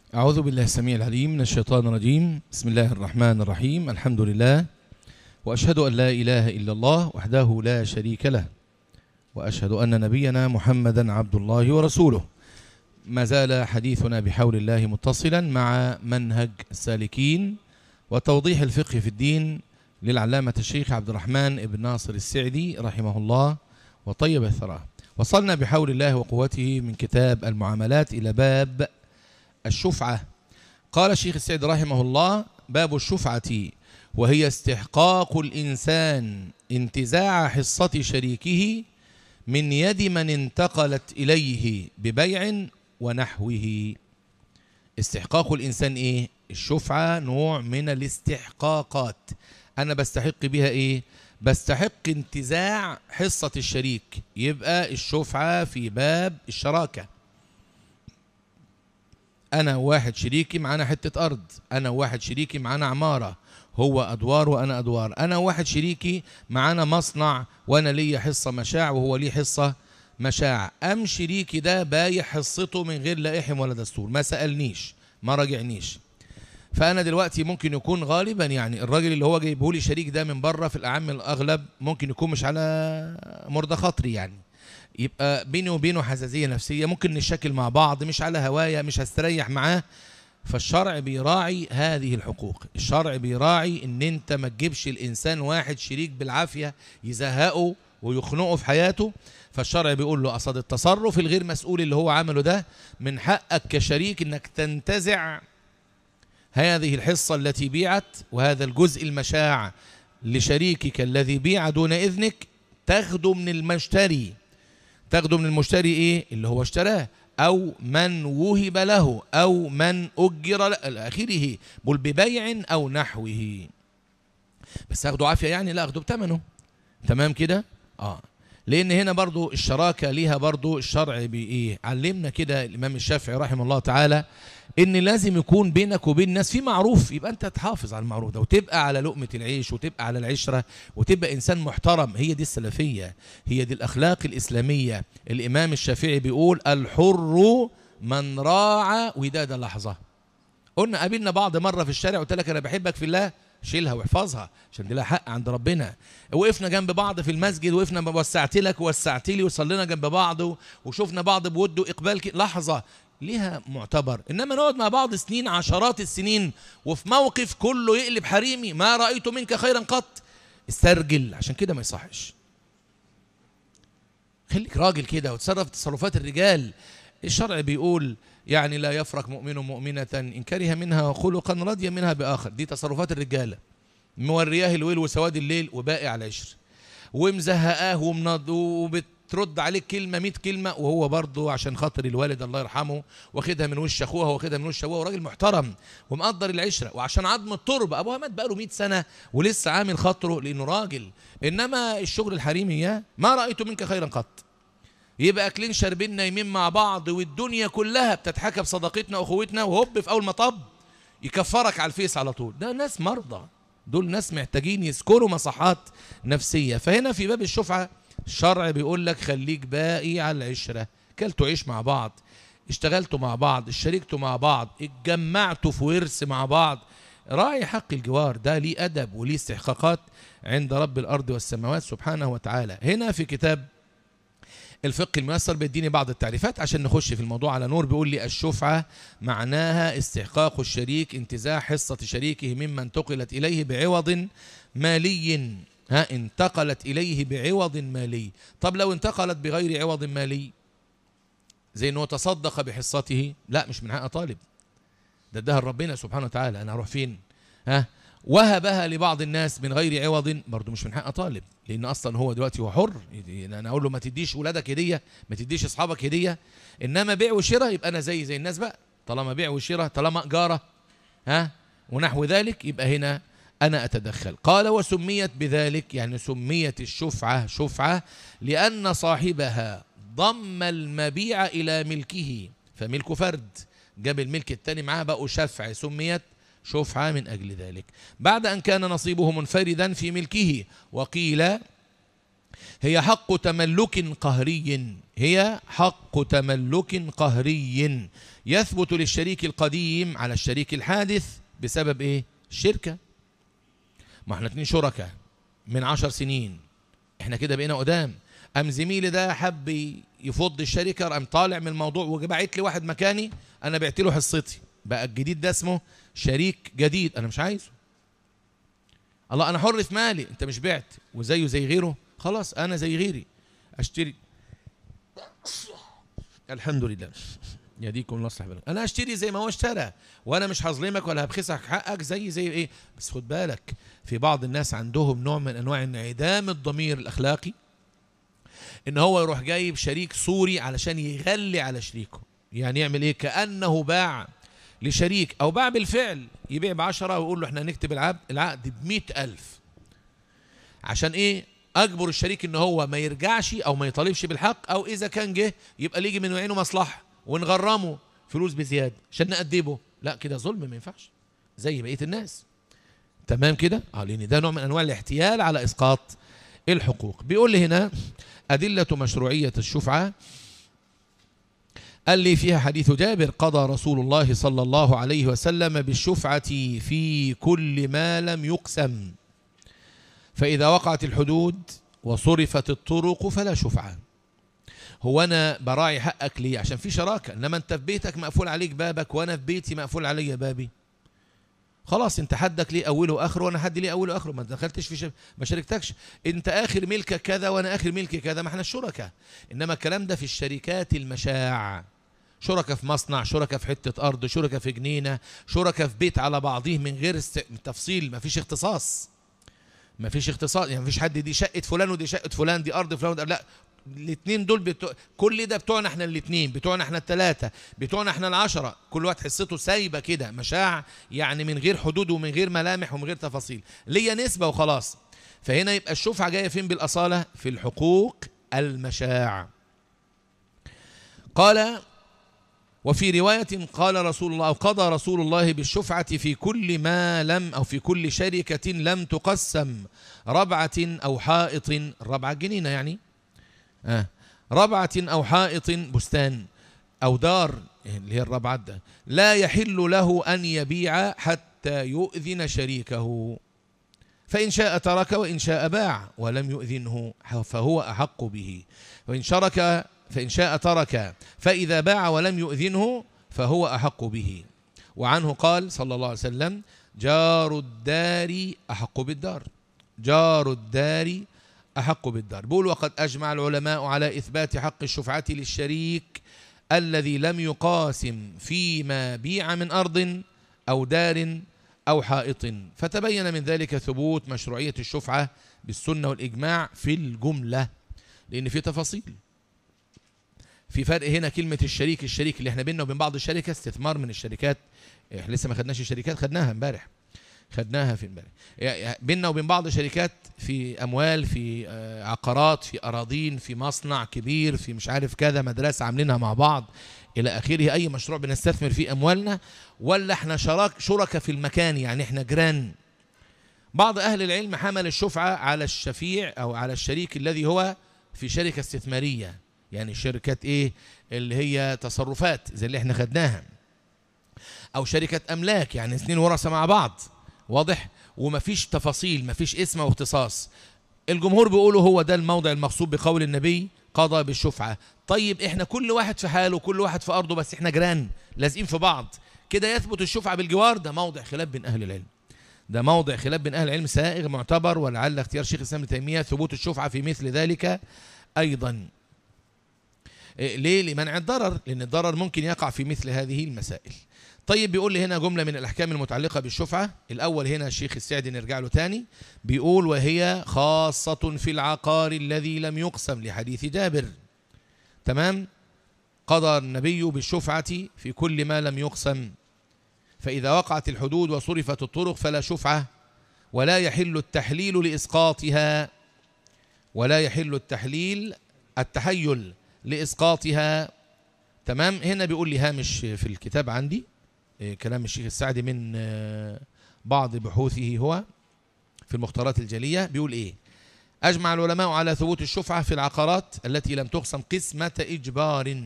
أعوذ بالله السميع العليم من الشيطان الرجيم بسم الله الرحمن الرحيم الحمد لله وأشهد أن لا إله إلا الله وحده لا شريك له وأشهد أن نبينا محمدا عبد الله ورسوله ما زال حديثنا بحول الله متصلا مع منهج السالكين وتوضيح الفقه في الدين للعلامة الشيخ عبد الرحمن بن ناصر السعدي رحمه الله وطيب الثرى وصلنا بحول الله وقوته من كتاب المعاملات إلى باب الشفعة قال الشيخ السعدي رحمه الله باب الشفعة وهي استحقاق الإنسان انتزاع حصة شريكه من يد من انتقلت إليه ببيع ونحوه استحقاق الإنسان إيه؟ الشفعة نوع من الاستحقاقات أنا بستحق بها إيه؟ بستحق انتزاع حصة الشريك يبقى الشفعة في باب الشراكة أنا واحد شريكي معانا حتة أرض أنا واحد شريكي معانا عمارة هو أدوار وأنا أدوار أنا واحد شريكي معانا مصنع وأنا ليا حصة مشاع وهو ليه حصة مشاع أم شريكي ده بايع حصته من غير لا إحم ولا دستور ما سألنيش ما راجعنيش فأنا دلوقتي ممكن يكون غالبا يعني الراجل اللي هو جايبه لي شريك ده من بره في الأعم الأغلب ممكن يكون مش على مرضى خاطري يعني يبقى بيني وبينه حساسية نفسية ممكن نشكل مع بعض مش على هواية مش هستريح معاه فالشرع بيراعي هذه الحقوق الشرع بيراعي ان انت ما تجيبش الانسان واحد شريك بالعافية يزهقه ويخنقه في حياته فالشرع بيقول له قصد التصرف الغير مسؤول اللي هو عمله ده من حقك كشريك انك تنتزع هذه الحصة التي بيعت وهذا الجزء المشاع لشريكك الذي بيع دون إذنك تاخده من المشتري تاخده من المشتري ايه اللي هو اشتراه او من وهب له او من اجر له الى اخره بل ببيع او نحوه بس اخده عافيه يعني لا اخده بثمنه تمام كده اه لان هنا برضو الشراكه ليها برضو الشرع بايه علمنا كده الامام الشافعي رحمه الله تعالى ان لازم يكون بينك وبين الناس في معروف يبقى انت تحافظ على المعروف ده وتبقى على لقمه العيش وتبقى على العشره وتبقى انسان محترم هي دي السلفيه هي دي الاخلاق الاسلاميه الامام الشافعي بيقول الحر من راعى وداد لحظه قلنا قابلنا بعض مره في الشارع قلت لك انا بحبك في الله شيلها واحفظها عشان دي لها حق عند ربنا وقفنا جنب بعض في المسجد وقفنا وسعت لك ووسعت لي وصلينا جنب بعض وشفنا بعض بود واقبال لحظه ليها معتبر انما نقعد مع بعض سنين عشرات السنين وفي موقف كله يقلب حريمي ما رايت منك خيرا قط استرجل عشان كده ما يصحش خليك راجل كده وتصرف تصرفات الرجال الشرع بيقول يعني لا يفرق مؤمن مؤمنة إن كره منها خلقا رضي منها بآخر دي تصرفات الرجالة مورياه الويل وسواد الليل وباقي على العشر ومزهقاه ومنض وبترد عليك كلمة مئة كلمة وهو برضه عشان خاطر الوالد الله يرحمه واخدها من وش أخوها واخدها من وش أبوها وراجل محترم ومقدر العشرة وعشان عظم التربة أبوها مات بقاله 100 سنة ولسه عامل خاطره لأنه راجل إنما الشغل الحريمي يا ما رأيت منك خيرا قط يبقى اكلين شاربين نايمين مع بعض والدنيا كلها بتتحكى بصداقتنا واخوتنا وهوب في اول ما طب يكفرك على الفيس على طول ده ناس مرضى دول ناس محتاجين يسكروا مصحات نفسيه فهنا في باب الشفعه الشرع بيقول لك خليك باقي على العشره كلتوا عيش مع بعض اشتغلتوا مع بعض اشتركتوا مع بعض اتجمعتوا في ورث مع بعض راعي حق الجوار ده ليه ادب وليه استحقاقات عند رب الارض والسماوات سبحانه وتعالى هنا في كتاب الفقه الميسر بيديني بعض التعريفات عشان نخش في الموضوع على نور بيقول لي الشفعة معناها استحقاق الشريك انتزاع حصة شريكه مما انتقلت إليه بعوض مالي ها انتقلت إليه بعوض مالي طب لو انتقلت بغير عوض مالي زي انه تصدق بحصته لا مش من حق طالب ده اداها ربنا سبحانه وتعالى انا هروح فين ها وهبها لبعض الناس من غير عوض برضه مش من حق طالب لان اصلا هو دلوقتي هو حر انا اقول له ما تديش ولادك هديه ما تديش اصحابك هديه انما بيع وشراء يبقى انا زي زي الناس بقى طالما بيع وشراء طالما اجاره ها ونحو ذلك يبقى هنا انا اتدخل قال وسميت بذلك يعني سميت الشفعه شفعه لان صاحبها ضم المبيع الى ملكه فملك فرد جاب الملك الثاني معاه بقوا شفع سميت شفعة من أجل ذلك بعد أن كان نصيبه منفردا في ملكه وقيل هي حق تملك قهري هي حق تملك قهري يثبت للشريك القديم على الشريك الحادث بسبب ايه الشركة ما احنا اتنين شركاء من عشر سنين احنا كده بقينا قدام ام زميلي ده حب يفض الشركة قام طالع من الموضوع وبعت لي واحد مكاني انا بعت له حصتي بقى الجديد ده اسمه شريك جديد انا مش عايزه الله انا حر في مالي انت مش بعت وزيه زي غيره خلاص انا زي غيري اشتري الحمد لله يديكم الله يصلح بالك انا اشتري زي ما هو اشترى وانا مش هظلمك ولا هبخسك حقك زي زي ايه بس خد بالك في بعض الناس عندهم نوع من انواع انعدام الضمير الاخلاقي ان هو يروح جايب شريك سوري علشان يغلي على شريكه يعني يعمل ايه كانه باع لشريك او باع بالفعل يبيع بعشرة ويقول له احنا نكتب العقد العقد بمئة ألف عشان ايه اجبر الشريك ان هو ما يرجعش او ما يطالبش بالحق او اذا كان جه يبقى ليجي من عينه مصلحه ونغرمه فلوس بزياده عشان نأدبه لا كده ظلم ما ينفعش زي بقيه الناس تمام كده اه لان ده نوع من انواع الاحتيال على اسقاط الحقوق بيقول لي هنا ادله مشروعيه الشفعه قال لي فيها حديث جابر قضى رسول الله صلى الله عليه وسلم بالشفعة في كل ما لم يقسم فإذا وقعت الحدود وصرفت الطرق فلا شفعة هو أنا براعي حقك ليه عشان في شراكة إنما أنت في بيتك مقفول عليك بابك وأنا في بيتي مقفول علي بابي خلاص انت حدك ليه اوله واخره وانا حدي ليه اوله واخره ما دخلتش في شب... ما شاركتكش انت اخر ملكك كذا وانا اخر ملكي كذا ما احنا الشركاء انما الكلام ده في الشركات المشاع شركاء في مصنع شركاء في حته ارض شركاء في جنينه شركاء في بيت على بعضيه من غير است... تفصيل ما فيش اختصاص ما فيش اختصاص يعني ما فيش حد دي شقه فلان ودي شقه فلان دي ارض فلان ودي لا الاثنين دول بتوع كل ده بتوعنا احنا الاثنين بتوعنا احنا الثلاثه بتوعنا احنا العشره كل واحد حصته سايبه كده مشاع يعني من غير حدود ومن غير ملامح ومن غير تفاصيل ليا نسبه وخلاص فهنا يبقى الشفعه جايه فين بالاصاله في الحقوق المشاع قال وفي رواية قال رسول الله أو قضى رسول الله بالشفعة في كل ما لم أو في كل شركة لم تقسم ربعة أو حائط ربعة جنينة يعني آه ربعة أو حائط بستان أو دار اللي هي الربعة ده لا يحل له أن يبيع حتى يؤذن شريكه فإن شاء ترك وإن شاء باع ولم يؤذنه فهو أحق به وإن شرك فإن شاء ترك فإذا باع ولم يؤذنه فهو أحق به وعنه قال صلى الله عليه وسلم جار الدار أحق بالدار جار الدار أحق بالدار بقول وقد أجمع العلماء على إثبات حق الشفعة للشريك الذي لم يقاسم فيما بيع من أرض أو دار أو حائط فتبين من ذلك ثبوت مشروعية الشفعة بالسنة والإجماع في الجملة لأن في تفاصيل في فرق هنا كلمة الشريك الشريك اللي احنا بيننا وبين بعض الشركة استثمار من الشركات احنا لسه ما خدناش الشركات خدناها امبارح خدناها في امبارح بيننا وبين بعض الشركات في اموال في عقارات في اراضين في مصنع كبير في مش عارف كذا مدرسه عاملينها مع بعض الى اخره اي مشروع بنستثمر فيه اموالنا ولا احنا شراك شركاء في المكان يعني احنا جيران بعض اهل العلم حمل الشفعه على الشفيع او على الشريك الذي هو في شركه استثماريه يعني شركه ايه اللي هي تصرفات زي اللي احنا خدناها او شركه املاك يعني اثنين ورثه مع بعض واضح ومفيش تفاصيل مفيش اسم واختصاص الجمهور بيقولوا هو ده الموضع المقصود بقول النبي قضى بالشفعة طيب احنا كل واحد في حاله كل واحد في أرضه بس احنا جيران لازقين في بعض كده يثبت الشفعة بالجوار ده موضع خلاف بين أهل العلم ده موضع خلاف بين أهل العلم سائغ معتبر ولعل اختيار شيخ الإسلام ابن تيمية ثبوت الشفعة في مثل ذلك أيضا ليه لمنع الضرر لأن الضرر ممكن يقع في مثل هذه المسائل طيب بيقول لي هنا جملة من الأحكام المتعلقة بالشفعة الأول هنا الشيخ السعدي نرجع له تاني بيقول وهي خاصة في العقار الذي لم يقسم لحديث جابر تمام قضى النبي بالشفعة في كل ما لم يقسم فإذا وقعت الحدود وصرفت الطرق فلا شفعة ولا يحل التحليل لإسقاطها ولا يحل التحليل التحيل لإسقاطها تمام هنا بيقول لي هامش في الكتاب عندي كلام الشيخ السعدي من بعض بحوثه هو في المختارات الجلية بيقول ايه أجمع العلماء على ثبوت الشفعة في العقارات التي لم تقسم قسمة إجبار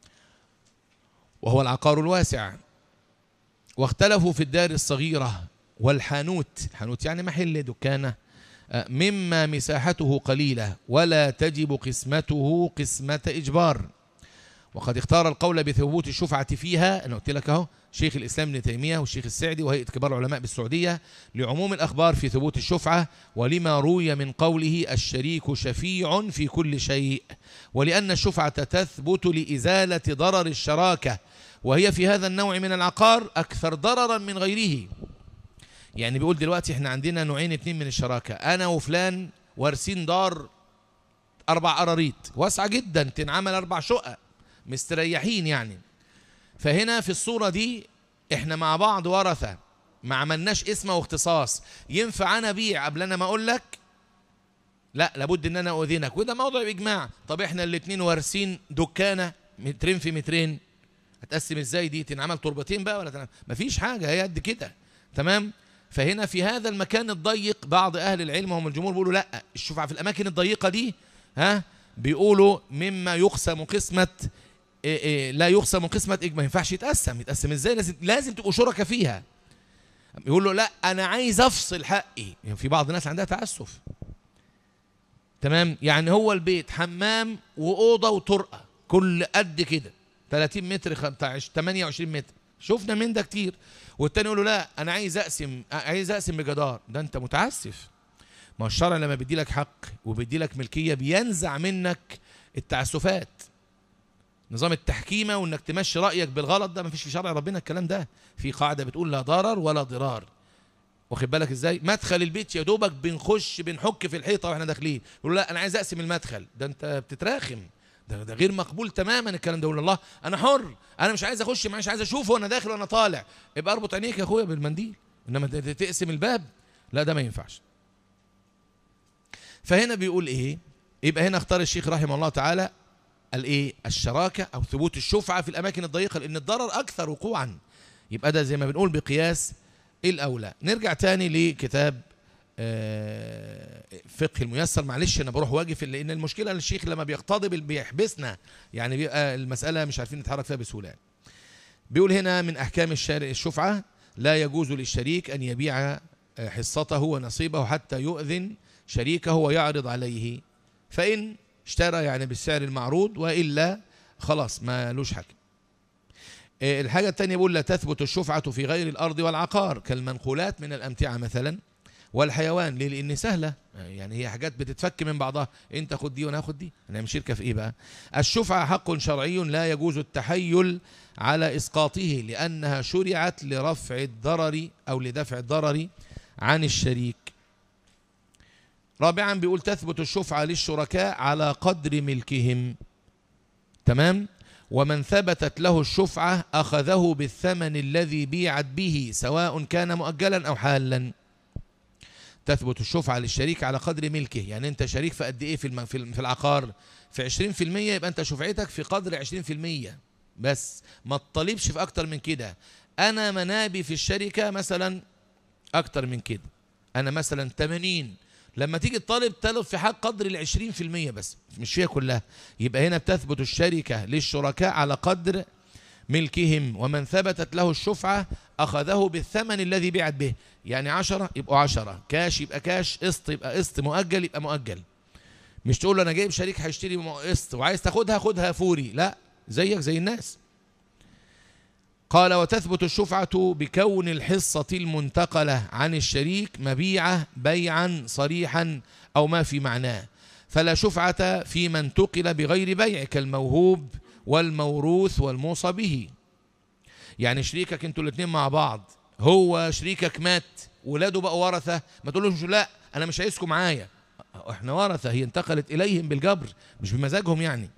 وهو العقار الواسع واختلفوا في الدار الصغيرة والحانوت الحانوت يعني محل دكانة مما مساحته قليلة ولا تجب قسمته قسمة إجبار وقد اختار القول بثبوت الشفعة فيها أنا قلت لك أهو شيخ الإسلام ابن تيمية والشيخ السعدي وهيئة كبار العلماء بالسعودية لعموم الأخبار في ثبوت الشفعة ولما روي من قوله الشريك شفيع في كل شيء ولأن الشفعة تثبت لإزالة ضرر الشراكة وهي في هذا النوع من العقار أكثر ضررا من غيره يعني بيقول دلوقتي احنا عندنا نوعين اتنين من الشراكة أنا وفلان وارسين دار أربع قراريط واسعة جدا تنعمل أربع شقق مستريحين يعني فهنا في الصورة دي احنا مع بعض ورثة ما عملناش اسم واختصاص ينفع انا ابيع قبل انا ما اقول لك لا لابد ان انا اؤذنك وده موضوع اجماع طب احنا الاتنين وارثين دكانه مترين في مترين هتقسم ازاي دي تنعمل تربتين بقى ولا تنعمل مفيش حاجه هي قد كده تمام فهنا في هذا المكان الضيق بعض اهل العلم هم الجمهور بيقولوا لا الشفعه في الاماكن الضيقه دي ها بيقولوا مما يقسم قسمه إيه إيه لا يقسم قسمة إجماع ما ينفعش يتقسم يتقسم ازاي لازم لازم تبقوا شركاء فيها يقول له لا انا عايز افصل حقي يعني في بعض الناس عندها تعسف تمام يعني هو البيت حمام واوضه وطرقه كل قد كده 30 متر 28 متر شفنا من ده كتير والتاني يقول له لا انا عايز اقسم عايز اقسم بجدار ده انت متعسف ما الشرع لما بيدي لك حق وبيدي لك ملكيه بينزع منك التعسفات نظام التحكيمة وانك تمشي رأيك بالغلط ده مفيش في شرع ربنا الكلام ده في قاعدة بتقول لا ضرر ولا ضرار واخد بالك ازاي مدخل البيت يا دوبك بنخش بنحك في الحيطة واحنا داخلين يقول لا انا عايز اقسم المدخل ده انت بتتراخم ده, ده غير مقبول تماما الكلام ده يقول الله انا حر انا مش عايز اخش مش عايز اشوفه وانا داخل وانا طالع يبقى اربط عينيك يا اخويا بالمنديل انما تقسم الباب لا ده ما ينفعش فهنا بيقول ايه يبقى هنا اختار الشيخ رحمه الله تعالى الايه الشراكه او ثبوت الشفعه في الاماكن الضيقه لان الضرر اكثر وقوعا يبقى ده زي ما بنقول بقياس الاولى نرجع تاني لكتاب فقه الميسر معلش انا بروح واقف لان المشكله الشيخ لما بيقتضب بيحبسنا يعني بيبقى المساله مش عارفين نتحرك فيها بسهوله بيقول هنا من احكام الشفعه لا يجوز للشريك ان يبيع حصته ونصيبه حتى يؤذن شريكه ويعرض عليه فان اشترى يعني بالسعر المعروض وإلا خلاص ما لوش حاجة الحاجة الثانية بيقول لا تثبت الشفعة في غير الأرض والعقار كالمنقولات من الأمتعة مثلا والحيوان ليه لأن سهلة يعني هي حاجات بتتفك من بعضها انت خد دي وانا اخد دي هنعمل شركة في ايه بقى الشفعة حق شرعي لا يجوز التحيل على إسقاطه لأنها شرعت لرفع الضرر أو لدفع الضرر عن الشريك رابعا بيقول تثبت الشفعة للشركاء على قدر ملكهم تمام ومن ثبتت له الشفعة أخذه بالثمن الذي بيعت به سواء كان مؤجلا أو حالا تثبت الشفعة للشريك على قدر ملكه يعني أنت شريك في قد إيه في, في العقار في 20% يبقى أنت شفعتك في قدر 20% بس ما تطالبش في أكتر من كده أنا منابي في الشركة مثلا أكتر من كده أنا مثلا 80 لما تيجي الطالب طالب في حق قدر العشرين في المية بس مش فيها كلها يبقى هنا بتثبت الشركة للشركاء على قدر ملكهم ومن ثبتت له الشفعة أخذه بالثمن الذي بعت به يعني عشرة يبقوا عشرة كاش يبقى كاش قسط يبقى قسط مؤجل يبقى مؤجل مش تقول له أنا جايب شريك هيشتري قسط وعايز تاخدها خدها فوري لا زيك زي الناس قال وتثبت الشفعة بكون الحصة المنتقلة عن الشريك مبيعة بيعا صريحا أو ما في معناه فلا شفعة في من انتقل بغير بيع كالموهوب والموروث والموصى به يعني شريكك انتوا الاثنين مع بعض هو شريكك مات ولاده بقوا ورثة ما تقولوش لا أنا مش عايزكم معايا احنا ورثة هي انتقلت إليهم بالجبر مش بمزاجهم يعني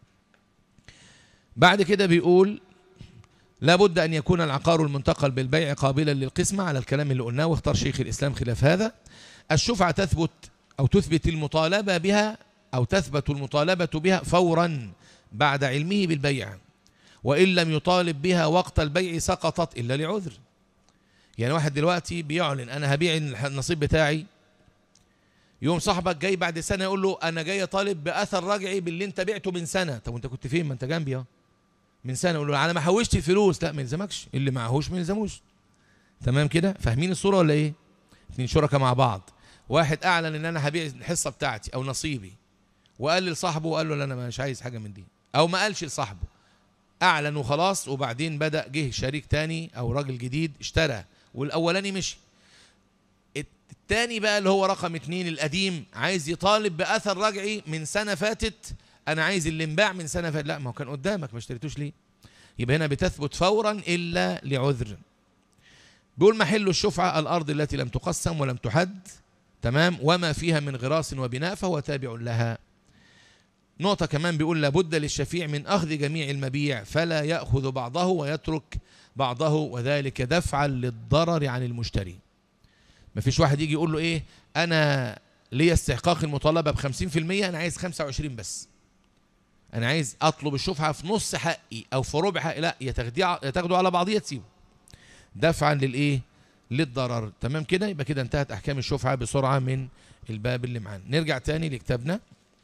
بعد كده بيقول لابد أن يكون العقار المنتقل بالبيع قابلا للقسمة على الكلام اللي قلناه واختار شيخ الإسلام خلاف هذا الشفعة تثبت أو تثبت المطالبة بها أو تثبت المطالبة بها فورا بعد علمه بالبيع وإن لم يطالب بها وقت البيع سقطت إلا لعذر يعني واحد دلوقتي بيعلن أنا هبيع النصيب بتاعي يوم صاحبك جاي بعد سنة يقول له أنا جاي طالب بأثر رجعي باللي أنت بعته من سنة طب وأنت كنت فين ما أنت جنبي أهو من سنة يقول له أنا ما حوشت الفلوس لا ما يلزمكش اللي معهوش ما يلزموش تمام كده فاهمين الصورة ولا إيه اتنين شركاء مع بعض واحد أعلن إن أنا هبيع الحصة بتاعتي أو نصيبي وقال لصاحبه وقال له لا أنا مش عايز حاجة من دي أو ما قالش لصاحبه أعلن وخلاص وبعدين بدأ جه شريك تاني أو راجل جديد اشترى والأولاني مشي التاني بقى اللي هو رقم اتنين القديم عايز يطالب بأثر رجعي من سنة فاتت أنا عايز اللي انباع من سنة فاتت لا ما هو كان قدامك ما اشتريتوش ليه يبقى هنا بتثبت فورا إلا لعذر بيقول محل الشفعة الأرض التي لم تقسم ولم تحد تمام وما فيها من غراس وبناء فهو تابع لها نقطة كمان بيقول لابد للشفيع من أخذ جميع المبيع فلا يأخذ بعضه ويترك بعضه وذلك دفعا للضرر عن المشتري ما فيش واحد يجي يقول له ايه انا ليا استحقاق المطالبة بخمسين في المية انا عايز خمسة وعشرين بس انا عايز اطلب الشفعة في نص حقي او في ربع حقي لا يا تاخدوا على بعضية تسيبه دفعا للايه للضرر تمام كده يبقى كده انتهت احكام الشفعة بسرعة من الباب اللي معانا نرجع تاني لكتابنا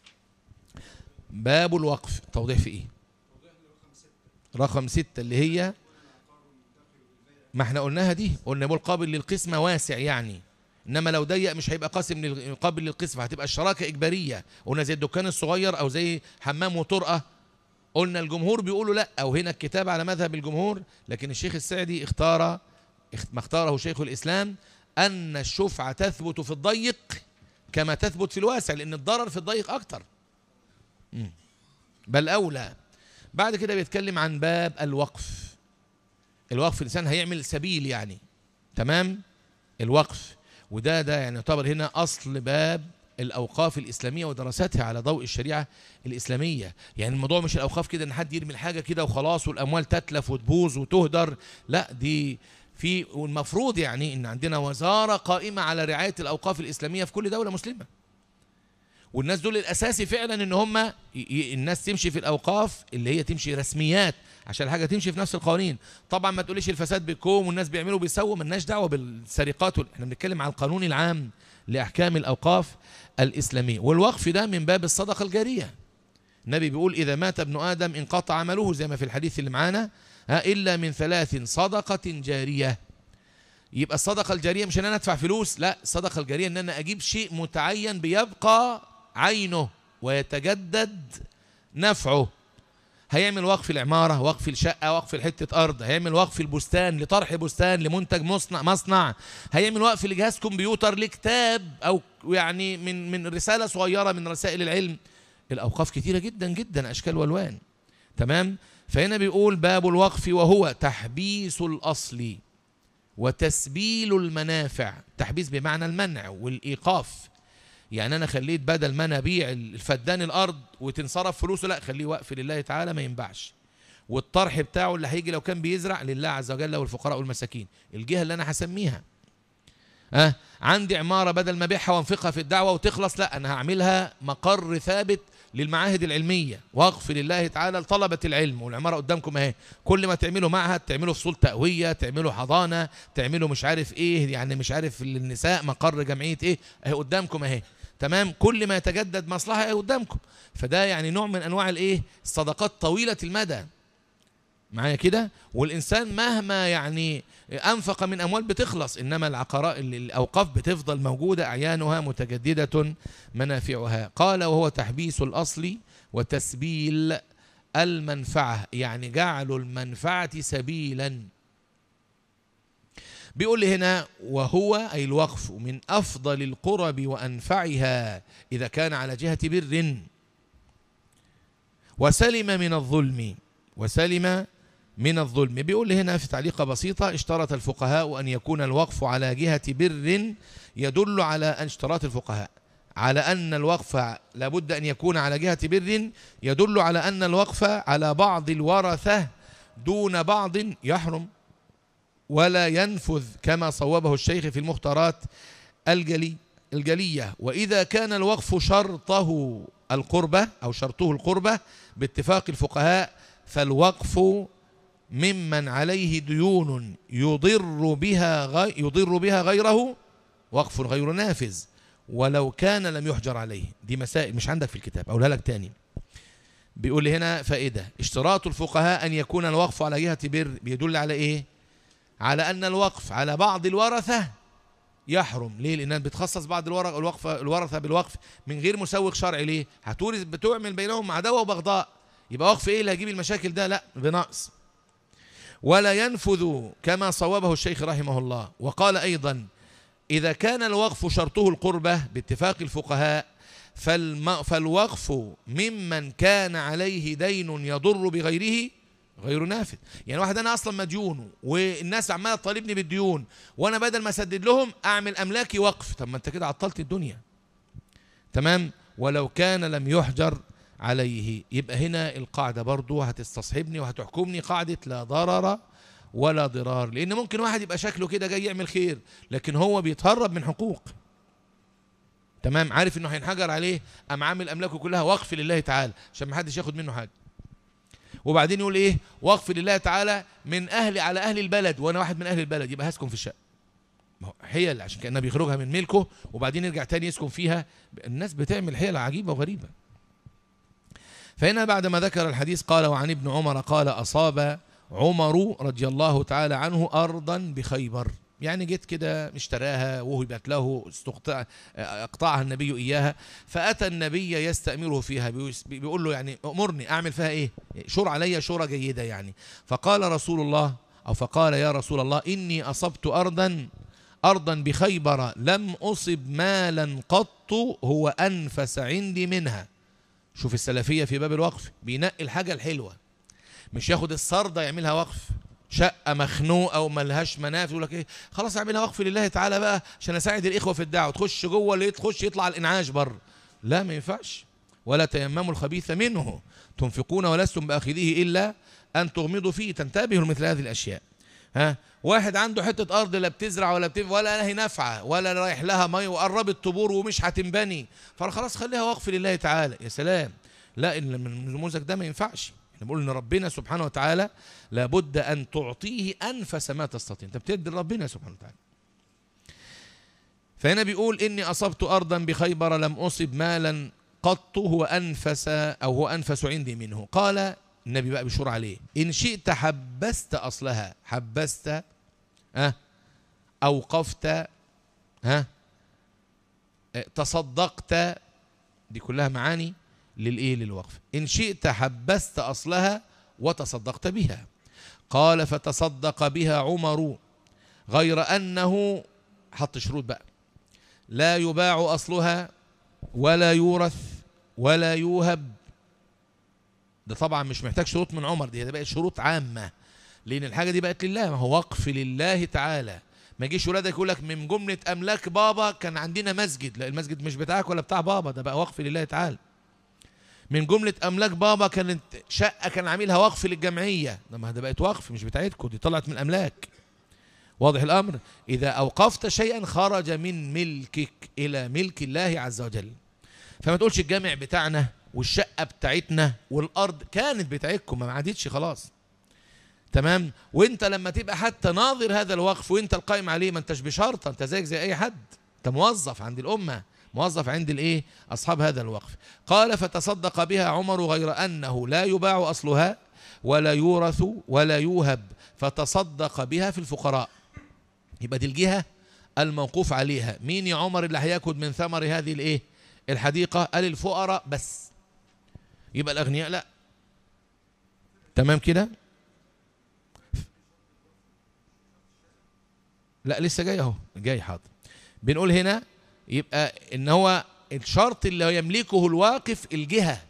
باب الوقف توضيح في ايه رقم ستة اللي هي ما احنا قلناها دي قلنا بول قابل للقسمة واسع يعني انما لو ضيق مش هيبقى قاسم قابل للقسمة هتبقى الشراكة اجبارية قلنا زي الدكان الصغير او زي حمام وطرقة قلنا الجمهور بيقولوا لا او هنا الكتاب على مذهب الجمهور لكن الشيخ السعدي اختار ما اختاره شيخ الاسلام ان الشفعة تثبت في الضيق كما تثبت في الواسع لان الضرر في الضيق اكتر بل اولى بعد كده بيتكلم عن باب الوقف الوقف الإنسان هيعمل سبيل يعني تمام الوقف وده ده يعني يعتبر هنا أصل باب الأوقاف الإسلامية ودراستها على ضوء الشريعة الإسلامية يعني الموضوع مش الأوقاف كده إن حد يرمي الحاجة كده وخلاص والأموال تتلف وتبوظ وتهدر لا دي في والمفروض يعني إن عندنا وزارة قائمة على رعاية الأوقاف الإسلامية في كل دولة مسلمة والناس دول الاساسي فعلا ان هم الناس تمشي في الاوقاف اللي هي تمشي رسميات عشان الحاجه تمشي في نفس القوانين طبعا ما تقوليش الفساد بيكوم والناس بيعملوا بيسووا ملناش دعوه بالسرقات احنا بنتكلم عن القانون العام لاحكام الاوقاف الاسلاميه والوقف ده من باب الصدقه الجاريه النبي بيقول اذا مات ابن ادم انقطع عمله زي ما في الحديث اللي معانا الا من ثلاث صدقه جاريه يبقى الصدقه الجاريه مش ان انا ادفع فلوس لا الصدقه الجاريه ان انا اجيب شيء متعين بيبقى عينه ويتجدد نفعه هيعمل وقف العمارة وقف الشقة وقف الحتة أرض هيعمل وقف البستان لطرح بستان لمنتج مصنع مصنع هيعمل وقف لجهاز كمبيوتر لكتاب أو يعني من من رسالة صغيرة من رسائل العلم الأوقاف كتيرة جدا جدا أشكال والوان تمام فهنا بيقول باب الوقف وهو تحبيس الأصل وتسبيل المنافع تحبيس بمعنى المنع والإيقاف يعني انا خليت بدل ما انا ابيع الفدان الارض وتنصرف فلوسه لا خليه وقف لله تعالى ما ينباعش والطرح بتاعه اللي هيجي لو كان بيزرع لله عز وجل والفقراء والمساكين الجهه اللي انا هسميها أه عندي عماره بدل ما ابيعها وانفقها في الدعوه وتخلص لا انا هعملها مقر ثابت للمعاهد العلميه وقف لله تعالى لطلبه العلم والعماره قدامكم اهي كل ما تعملوا معهد تعملوا فصول تقويه تعملوا حضانه تعملوا مش عارف ايه يعني مش عارف للنساء مقر جمعيه ايه اهي قدامكم اهي تمام كل ما يتجدد مصلحة قدامكم فده يعني نوع من أنواع الإيه الصدقات طويلة المدى معايا كده والإنسان مهما يعني أنفق من أموال بتخلص إنما العقارات الأوقاف بتفضل موجودة أعيانها متجددة منافعها قال وهو تحبيس الأصل وتسبيل المنفعة يعني جعل المنفعة سبيلا بيقول لي هنا وهو أي الوقف من أفضل القرب وأنفعها إذا كان على جهة بر وسلم من الظلم وسلم من الظلم بيقول لي هنا في تعليقة بسيطة اشترط الفقهاء أن يكون الوقف على جهة بر يدل على أن اشتراط الفقهاء على أن الوقف لابد أن يكون على جهة بر يدل على أن الوقف على بعض الورثة دون بعض يحرم ولا ينفذ كما صوبه الشيخ في المختارات الجلي الجلية وإذا كان الوقف شرطه القربة أو شرطه القربة باتفاق الفقهاء فالوقف ممن عليه ديون يضر بها غي يضر بها غيره وقف غير نافذ ولو كان لم يحجر عليه دي مسائل مش عندك في الكتاب أقولها لك تاني بيقول هنا فائدة اشتراط الفقهاء أن يكون الوقف على جهة بر بيدل على إيه على أن الوقف على بعض الورثة يحرم ليه لأنها بتخصص بعض الورق الوقف الورثة بالوقف من غير مسوق شرعي ليه هتورث بتعمل بينهم عداوة وبغضاء يبقى وقف إيه اللي هيجيب المشاكل ده لا بنقص ولا ينفذ كما صوبه الشيخ رحمه الله وقال أيضا إذا كان الوقف شرطه القربة باتفاق الفقهاء فالم فالوقف ممن كان عليه دين يضر بغيره غير نافذ يعني واحد انا اصلا مديون والناس عماله تطالبني بالديون وانا بدل ما اسدد لهم اعمل املاكي وقف طب ما انت كده عطلت الدنيا تمام ولو كان لم يحجر عليه يبقى هنا القاعدة برضو هتستصحبني وهتحكمني قاعدة لا ضرر ولا ضرار لأن ممكن واحد يبقى شكله كده جاي يعمل خير لكن هو بيتهرب من حقوق تمام عارف انه هينحجر عليه ام عامل املاكه كلها وقف لله تعالى عشان ما حدش ياخد منه حاجه وبعدين يقول ايه وقف لله تعالى من اهلي على اهل البلد وانا واحد من اهل البلد يبقى هسكن في الشقه حيل عشان كانه بيخرجها من ملكه وبعدين يرجع تاني يسكن فيها الناس بتعمل حيل عجيبه وغريبه فهنا بعد ما ذكر الحديث قال وعن ابن عمر قال أصاب عمر رضي الله تعالى عنه أرضا بخيبر يعني جيت كده اشتراها وهبت له استقطع اقطعها النبي اياها فاتى النبي يستامره فيها بيقول له يعني امرني اعمل فيها ايه شور علي شوره جيده يعني فقال رسول الله او فقال يا رسول الله اني اصبت ارضا ارضا بخيبر لم اصب مالا قط هو انفس عندي منها شوف السلفية في باب الوقف بينقي الحاجة الحلوة مش ياخد السردة يعملها وقف شقة مخنوقة وملهاش منافذ يقول لك ايه خلاص اعملها وقف لله تعالى بقى عشان اساعد الاخوة في الدعوة تخش جوه اللي تخش يطلع الانعاش بره لا ما ينفعش ولا تيمموا الخبيث منه تنفقون ولستم باخذيه الا ان تغمضوا فيه تنتبهوا لمثل هذه الاشياء ها واحد عنده حته ارض لا بتزرع ولا بتف ولا هي نافعه ولا رايح لها مي وقربت طبور ومش هتنبني فخلاص خليها وقف لله تعالى يا سلام لا النموذج ده ما ينفعش احنا بنقول ان ربنا سبحانه وتعالى لابد ان تعطيه انفس ما تستطيع انت بتدي لربنا سبحانه وتعالى فهنا بيقول اني اصبت ارضا بخيبر لم اصب مالا قط هو انفس او هو انفس عندي منه قال النبي بقى بيشور عليه إن شئت حبست أصلها حبست ها أوقفت ها تصدقت دي كلها معاني للإيه للوقف إن شئت حبست أصلها وتصدقت بها قال فتصدق بها عمر غير أنه حط شروط بقى لا يباع أصلها ولا يورث ولا يوهب ده طبعا مش محتاج شروط من عمر دي بقت شروط عامة لأن الحاجة دي بقت لله ما هو وقف لله تعالى ما يجيش ولادك يقول لك من جملة أملاك بابا كان عندنا مسجد لا المسجد مش بتاعك ولا بتاع بابا ده بقى وقف لله تعالى من جملة أملاك بابا كانت شقة كان عاملها وقف للجمعية ده ما ده بقت وقف مش بتاعتكم دي طلعت من الأملاك واضح الأمر إذا أوقفت شيئا خرج من ملكك إلى ملك الله عز وجل فما تقولش الجامع بتاعنا والشقة بتاعتنا والأرض كانت بتاعتكم ما عادتش خلاص تمام وانت لما تبقى حتى ناظر هذا الوقف وانت القائم عليه ما انتش بشرطة انت زيك زي اي حد انت موظف عند الأمة موظف عند الايه أصحاب هذا الوقف قال فتصدق بها عمر غير أنه لا يباع أصلها ولا يورث ولا يوهب فتصدق بها في الفقراء يبقى دي الجهة الموقوف عليها مين يا عمر اللي هياكل من ثمر هذه الايه الحديقة قال الفقراء بس يبقى الأغنياء لا تمام كده لا لسه جاي اهو جاي حاضر بنقول هنا يبقى ان هو الشرط اللي يملكه الواقف الجهة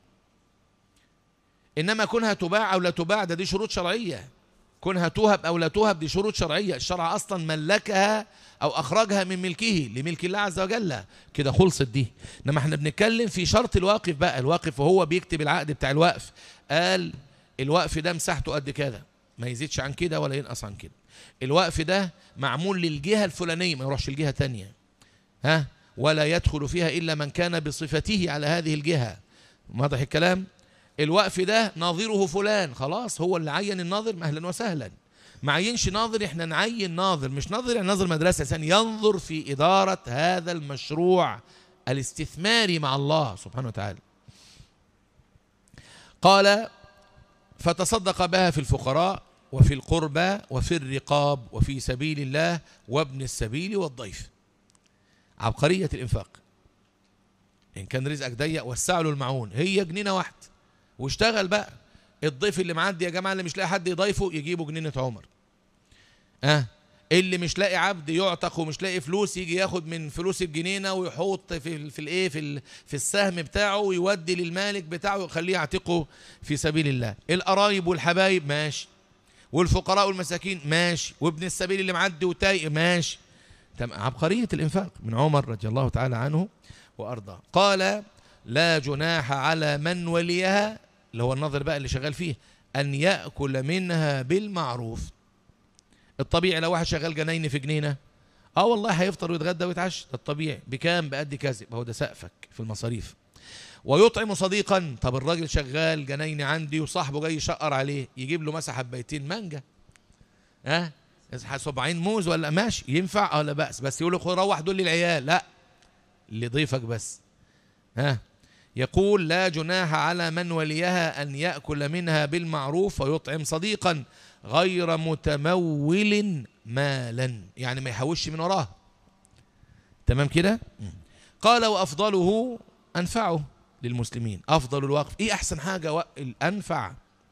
انما كونها تباع او لا تباع ده دي شروط شرعية كونها توهب او لا توهب دي شروط شرعية الشرع اصلا ملكها او اخرجها من ملكه لملك الله عز وجل كده خلصت دي انما احنا بنتكلم في شرط الواقف بقى الواقف وهو بيكتب العقد بتاع الوقف قال الوقف ده مساحته قد كده ما يزيدش عن كده ولا ينقص عن كده الوقف ده معمول للجهة الفلانية ما يروحش الجهة تانية ها ولا يدخل فيها إلا من كان بصفته على هذه الجهة واضح الكلام الوقف ده ناظره فلان خلاص هو اللي عين الناظر أهلا وسهلا معينش ناظر احنا نعين ناظر مش ناظر يعني ناظر مدرسة عشان ينظر في إدارة هذا المشروع الاستثماري مع الله سبحانه وتعالى قال فتصدق بها في الفقراء وفي القربى وفي الرقاب وفي سبيل الله وابن السبيل والضيف عبقرية الإنفاق إن كان رزقك ضيق وسع له المعون هي جنينة واحدة واشتغل بقى الضيف اللي معدي يا جماعة اللي مش لاقي حد يضيفه يجيبوا جنينة عمر أه اللي مش لاقي عبد يعتق ومش لاقي فلوس يجي ياخد من فلوس الجنينه ويحط في في الايه في في السهم بتاعه ويودي للمالك بتاعه ويخليه يعتقه في سبيل الله القرايب والحبايب ماشي والفقراء والمساكين ماشي وابن السبيل اللي معدي وتاي ماشي تمام عبقريه الانفاق من عمر رضي الله تعالى عنه وارضاه قال لا جناح على من وليها اللي هو النظر بقى اللي شغال فيه ان ياكل منها بالمعروف الطبيعي لو واحد شغال جناين في جنينه اه والله هيفطر ويتغدى ويتعشى ده الطبيعي بكام بقد كذا هو ده سقفك في المصاريف ويطعم صديقا طب الراجل شغال جناين عندي وصاحبه جاي يشقر عليه يجيب له مثلا حبيتين مانجا ها أه؟ صبعين موز ولا ماشي ينفع اه لا بأس بس يقول له روح دول للعيال لا لضيفك بس ها أه؟ يقول لا جناح على من وليها أن يأكل منها بالمعروف ويطعم صديقا غير متمول مالا يعني ما يحوش من وراه تمام كده قال وأفضله أنفعه للمسلمين أفضل الوقف إيه أحسن حاجة الأنفع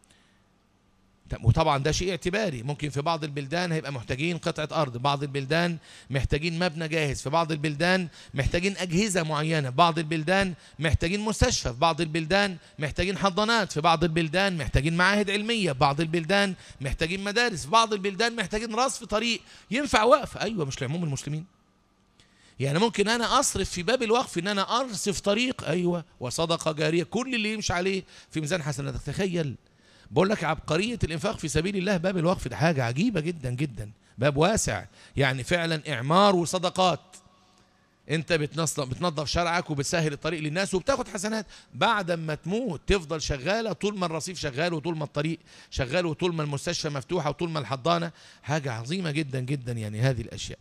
وطبعا ده شيء اعتباري ممكن في بعض البلدان هيبقى محتاجين قطعة أرض بعض البلدان محتاجين مبنى جاهز في بعض البلدان محتاجين أجهزة معينة بعض البلدان محتاجين مستشفى في بعض البلدان محتاجين حضانات في بعض البلدان محتاجين معاهد علمية في بعض البلدان محتاجين مدارس في بعض البلدان محتاجين رصف طريق ينفع وقف أيوة مش لعموم المسلمين يعني ممكن انا اصرف في باب الوقف ان انا ارصف طريق ايوه وصدقه جاريه كل اللي يمشي عليه في ميزان حسناتك تخيل بقول لك عبقرية الإنفاق في سبيل الله باب الوقف ده حاجة عجيبة جدا جدا باب واسع يعني فعلا إعمار وصدقات انت بتنظف بتنظف شرعك وبتسهل الطريق للناس وبتاخد حسنات بعد ما تموت تفضل شغاله طول ما الرصيف شغال وطول ما الطريق شغال وطول ما المستشفى مفتوحه وطول ما الحضانه حاجه عظيمه جدا جدا يعني هذه الاشياء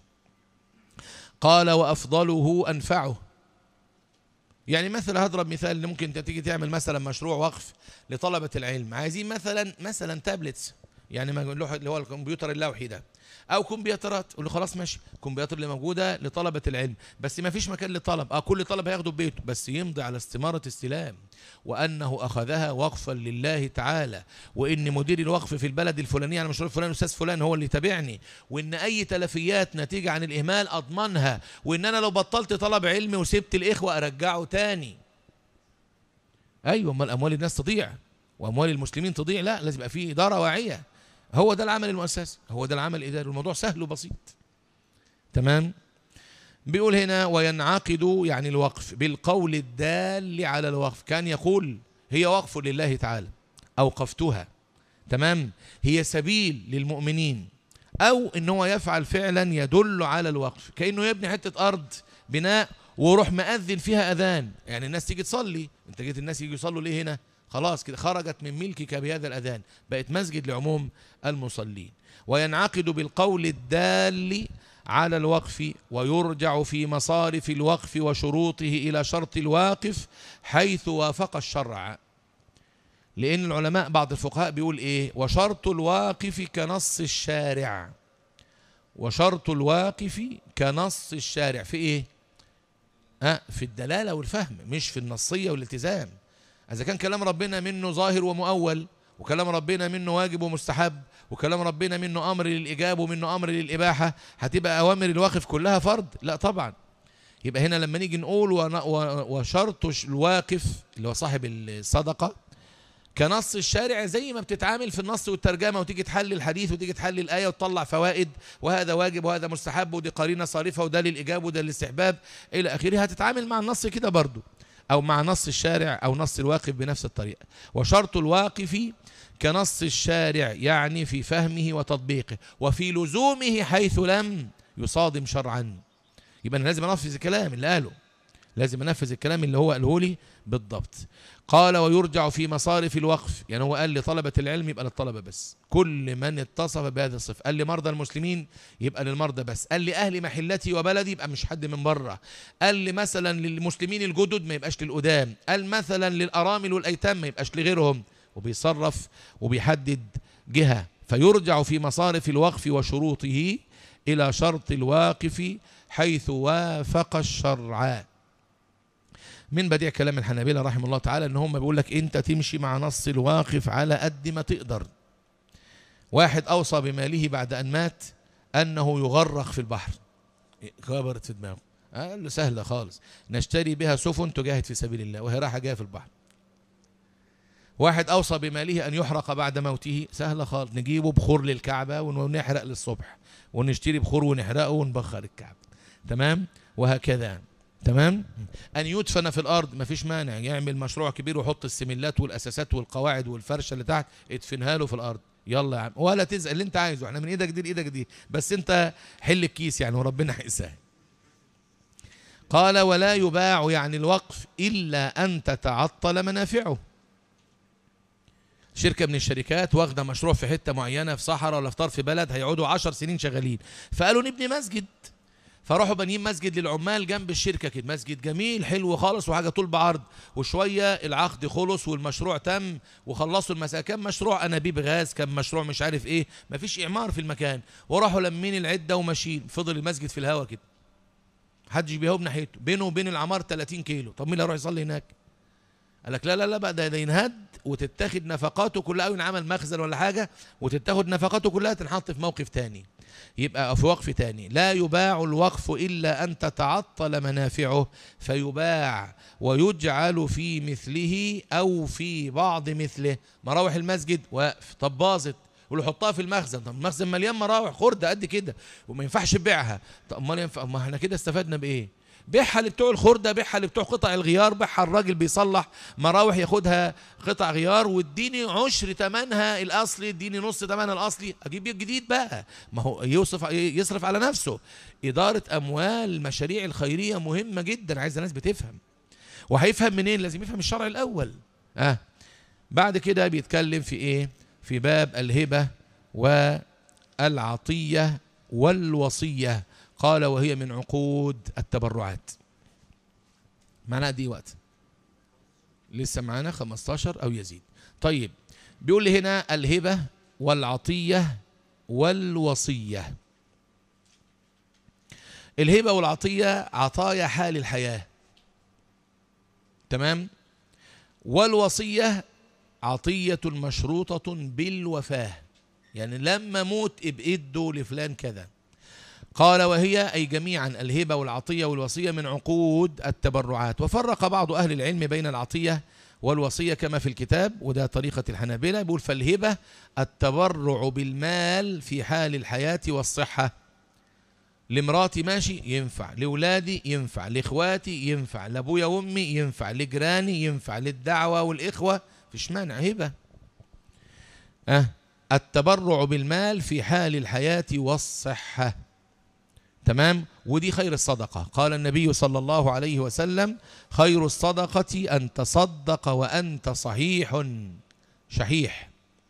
قال وافضله انفعه يعني مثلا هضرب مثال اللي ممكن انت تيجي تعمل مثلا مشروع وقف لطلبة العلم عايزين مثلا مثلا تابلتس يعني اللي هو الكمبيوتر اللوحي ده او كمبيوترات قول له خلاص ماشي الكمبيوتر اللي موجوده لطلبه العلم بس ما فيش مكان للطلب اه كل طلب هياخده ببيته بس يمضي على استماره استلام وانه اخذها وقفا لله تعالى وان مدير الوقف في البلد الفلاني على مشروع فلان استاذ فلان هو اللي تابعني وان اي تلفيات نتيجه عن الاهمال اضمنها وان انا لو بطلت طلب علمي وسبت الاخوه ارجعه تاني ايوه امال اموال الناس تضيع واموال المسلمين تضيع لا لازم يبقى في اداره واعيه هو ده العمل المؤسسي هو ده العمل الإداري الموضوع سهل وبسيط تمام بيقول هنا وينعقد يعني الوقف بالقول الدال على الوقف كان يقول هي وقف لله تعالى أوقفتها تمام هي سبيل للمؤمنين أو إن هو يفعل فعلا يدل على الوقف كأنه يبني حتة أرض بناء ويروح مأذن فيها أذان يعني الناس تيجي تصلي أنت جيت الناس يجي يصلوا ليه هنا خلاص كده خرجت من ملكك بهذا الأذان بقت مسجد لعموم المصلين وينعقد بالقول الدال على الوقف ويرجع في مصارف الوقف وشروطه إلى شرط الواقف حيث وافق الشرع لأن العلماء بعض الفقهاء بيقول إيه وشرط الواقف كنص الشارع وشرط الواقف كنص الشارع في إيه أه في الدلالة والفهم مش في النصية والالتزام إذا كان كلام ربنا منه ظاهر ومؤول وكلام ربنا منه واجب ومستحب وكلام ربنا منه أمر للإجابة ومنه أمر للإباحة هتبقى أوامر الواقف كلها فرض لا طبعا يبقى هنا لما نيجي نقول وشرط الواقف اللي هو صاحب الصدقة كنص الشارع زي ما بتتعامل في النص والترجمة وتيجي تحلل الحديث وتيجي تحلل الآية وتطلع فوائد وهذا واجب وهذا مستحب ودي قرينة صارفة وده للإجابة وده للاستحباب إلى آخره هتتعامل مع النص كده برضو أو مع نص الشارع أو نص الواقف بنفس الطريقة وشرط الواقف كنص الشارع يعني في فهمه وتطبيقه وفي لزومه حيث لم يصادم شرعا يبقى أنا لازم أنفذ الكلام اللي قاله لازم انفذ الكلام اللي هو قاله لي بالضبط قال ويرجع في مصارف الوقف يعني هو قال لطلبة العلم يبقى للطلبة بس كل من اتصف بهذه الصفة قال لي مرضى المسلمين يبقى للمرضى بس قال لي أهل محلتي وبلدي يبقى مش حد من بره قال لي مثلا للمسلمين الجدد ما يبقاش للقدام قال مثلا للأرامل والأيتام ما يبقاش لغيرهم وبيصرف وبيحدد جهة فيرجع في مصارف الوقف وشروطه إلى شرط الواقف حيث وافق الشرع من بديع كلام الحنابلة رحمه الله تعالى ان هم بيقول لك انت تمشي مع نص الواقف على قد ما تقدر واحد اوصى بماله بعد ان مات انه يغرق في البحر كبرت في دماغه قال له سهله خالص نشتري بها سفن تجاهد في سبيل الله وهي رايحه جايه في البحر واحد اوصى بماله ان يحرق بعد موته سهله خالص نجيبه بخور للكعبه ونحرق للصبح ونشتري بخور ونحرقه ونبخر الكعبه تمام وهكذا تمام ان يدفن في الارض مفيش مانع يعمل مشروع كبير ويحط السملات والاساسات والقواعد والفرشه اللي تحت ادفنها له في الارض يلا يا عم ولا تزعل اللي انت عايزه احنا من ايدك دي لايدك دي بس انت حل الكيس يعني وربنا هيسهل قال ولا يباع يعني الوقف الا ان تتعطل منافعه شركة من الشركات واخدة مشروع في حتة معينة في صحراء ولا في طرف بلد هيقعدوا عشر سنين شغالين فقالوا نبني مسجد فراحوا بانيين مسجد للعمال جنب الشركه كده مسجد جميل حلو خالص وحاجه طول بعرض وشويه العقد خلص والمشروع تم وخلصوا المساء كان مشروع انابيب غاز كان مشروع مش عارف ايه مفيش اعمار في المكان وراحوا لمين العده وماشيين فضل المسجد في الهواء كده محدش بيهوب ناحيته بينه وبين العمار 30 كيلو طب مين اللي هيروح يصلي هناك قال لك لا لا لا بقى ده ده ينهد وتتاخد نفقاته كلها او ينعمل مخزن ولا حاجه وتتاخد نفقاته كلها تنحط في موقف تاني يبقى في وقف تاني لا يباع الوقف إلا أن تتعطل منافعه فيباع ويجعل في مثله أو في بعض مثله مراوح المسجد واقف طب باظت يقول له حطها في المخزن طب المخزن مليان مراوح خردة قد كده وما ينفعش تبيعها طب امال ينفع ما احنا كده استفدنا بايه بيعها لبتوع الخردة بيعها لبتوع قطع الغيار بيعها الراجل بيصلح مراوح ياخدها قطع غيار واديني عشر ثمنها الاصلي اديني نص ثمنها الاصلي اجيب بيت جديد بقى ما هو يوصف يصرف على نفسه اداره اموال المشاريع الخيريه مهمه جدا عايز ناس بتفهم وهيفهم منين لازم يفهم الشرع الاول اه بعد كده بيتكلم في ايه في باب الهبه والعطيه والوصيه قال وهي من عقود التبرعات معنا دي وقت لسه معانا 15 او يزيد طيب بيقول لي هنا الهبه والعطيه والوصيه الهبه والعطيه عطايا حال الحياه تمام والوصيه عطيه مشروطه بالوفاه يعني لما موت ابقده لفلان كذا قال وهي أي جميعا الهبة والعطية والوصية من عقود التبرعات وفرق بعض أهل العلم بين العطية والوصية كما في الكتاب وده طريقة الحنابلة بيقول فالهبة التبرع بالمال في حال الحياة والصحة لمراتي ماشي ينفع لولادي ينفع لاخواتي ينفع لابويا وامي ينفع لجيراني ينفع للدعوة والإخوة فيش مانع هبة أه التبرع بالمال في حال الحياة والصحة تمام ودي خير الصدقة قال النبي صلى الله عليه وسلم خير الصدقة أن تصدق وأنت صحيح شحيح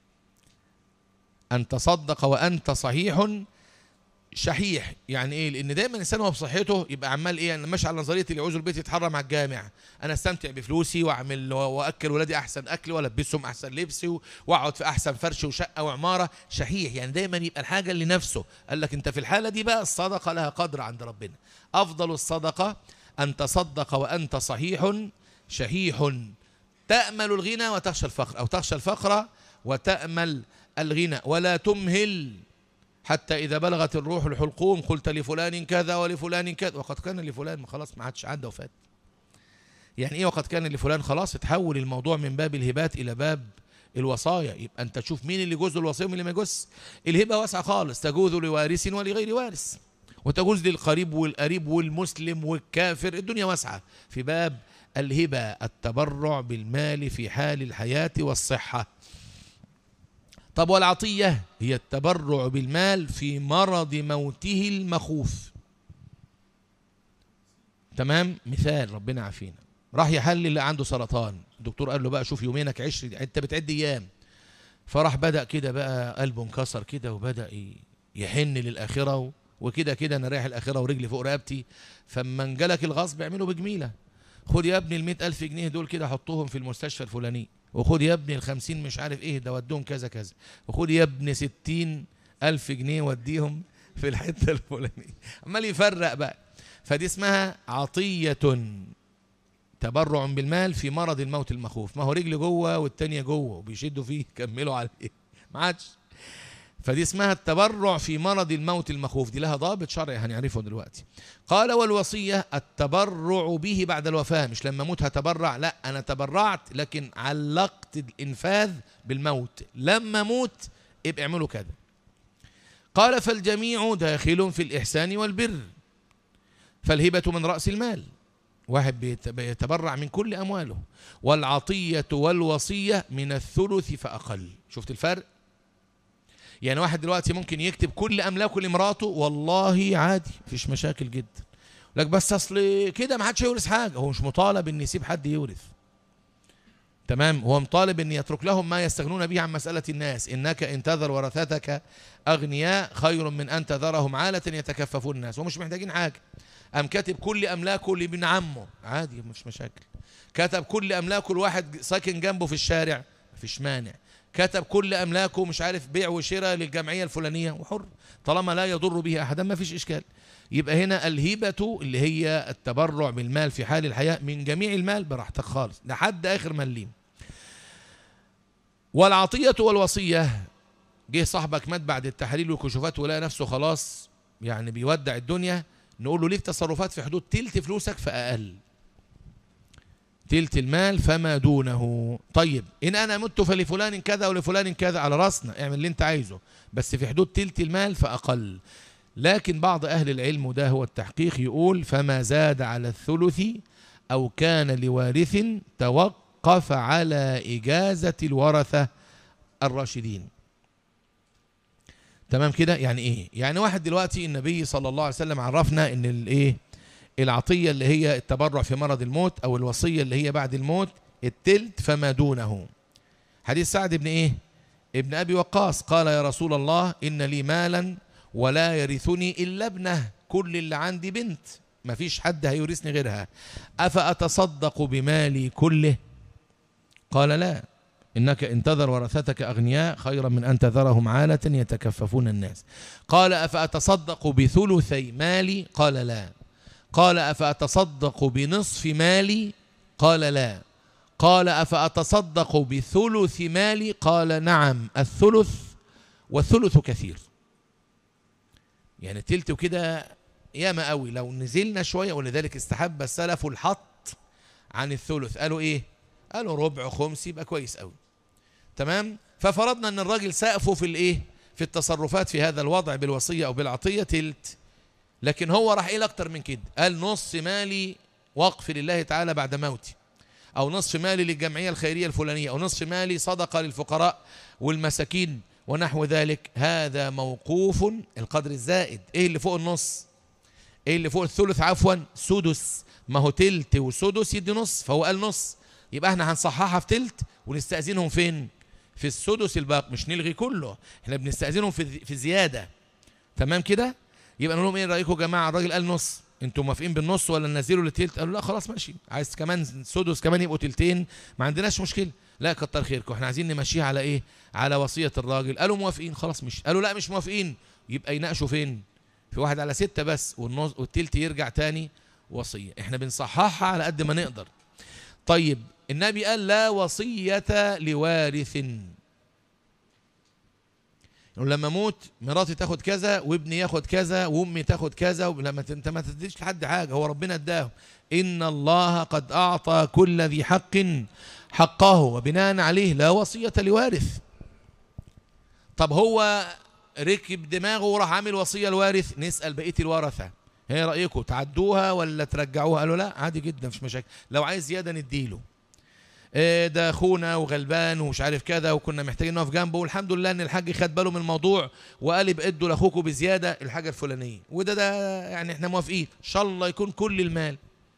أن تصدق وأنت صحيح شحيح يعني ايه لان دايما الانسان وهو بصحته يبقى عمال ايه انا ماشي على نظريه اللي يعوز البيت يتحرم على الجامع انا استمتع بفلوسي واعمل واكل ولادي احسن اكل والبسهم احسن لبس واقعد في احسن فرش وشقه وعماره شحيح يعني دايما يبقى الحاجه لنفسه قال لك انت في الحاله دي بقى الصدقه لها قدر عند ربنا افضل الصدقه ان تصدق وانت صحيح شحيح تامل الغنى وتخشى الفقر او تخشى الفقر وتامل الغنى ولا تمهل حتى إذا بلغت الروح الحلقوم قلت لفلان كذا ولفلان كذا وقد كان لفلان خلاص ما عادش عدى وفات يعني إيه وقد كان لفلان خلاص اتحول الموضوع من باب الهبات إلى باب الوصايا يبقى أنت تشوف مين اللي جوز الوصية ومين اللي ما يجوز الهبة واسعة خالص تجوز لوارث ولغير وارث وتجوز للقريب والقريب والمسلم والكافر الدنيا واسعة في باب الهبة التبرع بالمال في حال الحياة والصحة طب والعطية هي التبرع بالمال في مرض موته المخوف تمام مثال ربنا عافينا راح يحلل اللي عنده سرطان الدكتور قال له بقى شوف يومينك عشر انت بتعد ايام فراح بدأ كده بقى قلبه انكسر كده وبدأ ي- يحن للآخرة و- وكده كده أنا رايح الآخرة ورجلي فوق رقبتي فما انجلك الغصب اعمله بجميلة خد يا ابني المئة ألف جنيه دول كده حطهم في المستشفى الفلاني وخد يا ابني الخمسين مش عارف ايه ده ودهم كذا كذا وخد يا ابني ستين ألف جنيه وديهم في الحتة الفلانية عمال يفرق بقى فدي اسمها عطية تبرع بالمال في مرض الموت المخوف ما هو رجل جوه والتانية جوه وبيشدوا فيه كملوا عليه ما عادش فدي اسمها التبرع في مرض الموت المخوف دي لها ضابط شرعي هنعرفه دلوقتي قال والوصية التبرع به بعد الوفاة مش لما اموت هتبرع لا انا تبرعت لكن علقت الانفاذ بالموت لما اموت ابقى اعملوا كذا قال فالجميع داخل في الإحسان والبر فالهبة من رأس المال واحد بيت- بيتبرع من كل أمواله والعطية والوصية من الثلث فأقل شفت الفرق يعني واحد دلوقتي ممكن يكتب كل أملاكه لمراته والله عادي مفيش مشاكل جدا لك بس أصل كده ما حدش يورث حاجة هو مش مطالب إن يسيب حد يورث تمام هو مطالب ان يترك لهم ما يستغنون به عن مسألة الناس إنك إن تذر ورثتك أغنياء خير من أن تذرهم عالة يتكففون الناس ومش محتاجين حاجة أم كاتب كل أملاكه لابن عمه عادي مش مشاكل كتب كل أملاكه لواحد ساكن جنبه في الشارع مفيش مانع كتب كل أملاكه مش عارف بيع وشراء للجمعية الفلانية وحر طالما لا يضر به أحدا ما فيش إشكال يبقى هنا الهبة اللي هي التبرع بالمال في حال الحياة من جميع المال براحتك خالص لحد آخر مليم والعطية والوصية جه صاحبك مات بعد التحاليل والكشوفات ولقى نفسه خلاص يعني بيودع الدنيا نقول له ليك تصرفات في حدود تلت فلوسك فأقل تلت المال فما دونه طيب إن أنا مت فلفلان كذا ولفلان كذا على راسنا اعمل اللي أنت عايزه بس في حدود تلت المال فأقل لكن بعض أهل العلم وده هو التحقيق يقول فما زاد على الثلث أو كان لوارث توقف على إجازة الورثة الراشدين تمام كده يعني ايه يعني واحد دلوقتي النبي صلى الله عليه وسلم عرفنا ان الايه العطيه اللي هي التبرع في مرض الموت او الوصيه اللي هي بعد الموت التلت فما دونه حديث سعد بن ايه ابن ابي وقاص قال يا رسول الله ان لي مالا ولا يرثني الا ابنه كل اللي عندي بنت ما فيش حد هيورثني غيرها افاتصدق بمالي كله قال لا إنك إن تذر ورثتك أغنياء خيرا من أن تذرهم عالة يتكففون الناس قال أفأتصدق بثلثي مالي قال لا قال أفأتصدق بنصف مالي قال لا قال أفأتصدق بثلث مالي قال نعم الثلث والثلث كثير يعني تلت كده ياما قوي لو نزلنا شوية ولذلك استحب السلف الحط عن الثلث قالوا ايه قالوا ربع خمس يبقى كويس قوي تمام ففرضنا ان الراجل سقفه في الايه في التصرفات في هذا الوضع بالوصيه او بالعطيه تلت لكن هو راح ايه اكتر من كده قال نص مالي وقف لله تعالى بعد موتي او نصف مالي للجمعيه الخيريه الفلانيه او نصف مالي صدقه للفقراء والمساكين ونحو ذلك هذا موقوف القدر الزائد ايه اللي فوق النص ايه اللي فوق الثلث عفوا سدس ما هو تلت وسدس يدي نص فهو قال نص يبقى احنا هنصححها في تلت ونستأذنهم فين في السدس الباقي مش نلغي كله احنا بنستأذنهم في في زيادة تمام كده يبقى نقول لهم ايه رأيكم يا جماعة الراجل قال نص انتوا موافقين بالنص ولا ننزله للتلت قالوا لا خلاص ماشي عايز كمان سدس كمان يبقوا تلتين ما عندناش مشكلة لا كتر خيركم احنا عايزين نمشيها على ايه على وصية الراجل قالوا موافقين خلاص مش قالوا لا مش موافقين يبقى يناقشوا فين في واحد على ستة بس والنص والتلت يرجع تاني وصية احنا بنصححها على قد ما نقدر طيب النبي قال لا وصية لوارث يعني لما اموت مراتي تاخد كذا وابني ياخد كذا وامي تاخد كذا لما انت ما تديش لحد حاجه هو ربنا اداه ان الله قد اعطى كل ذي حق حقه وبناء عليه لا وصيه لوارث طب هو ركب دماغه وراح عامل وصيه لوارث نسال بقيه الورثه ايه رايكم تعدوها ولا ترجعوها قالوا لا عادي جدا مش مشاكل لو عايز زياده نديله إيه ده اخونا وغلبان ومش عارف كذا وكنا محتاجين نقف جنبه والحمد لله ان الحاج خد باله من الموضوع وقال يبقى ادوا لاخوكم بزياده الحاجه الفلانيه وده ده يعني احنا موافقين ان شاء الله يكون كل المال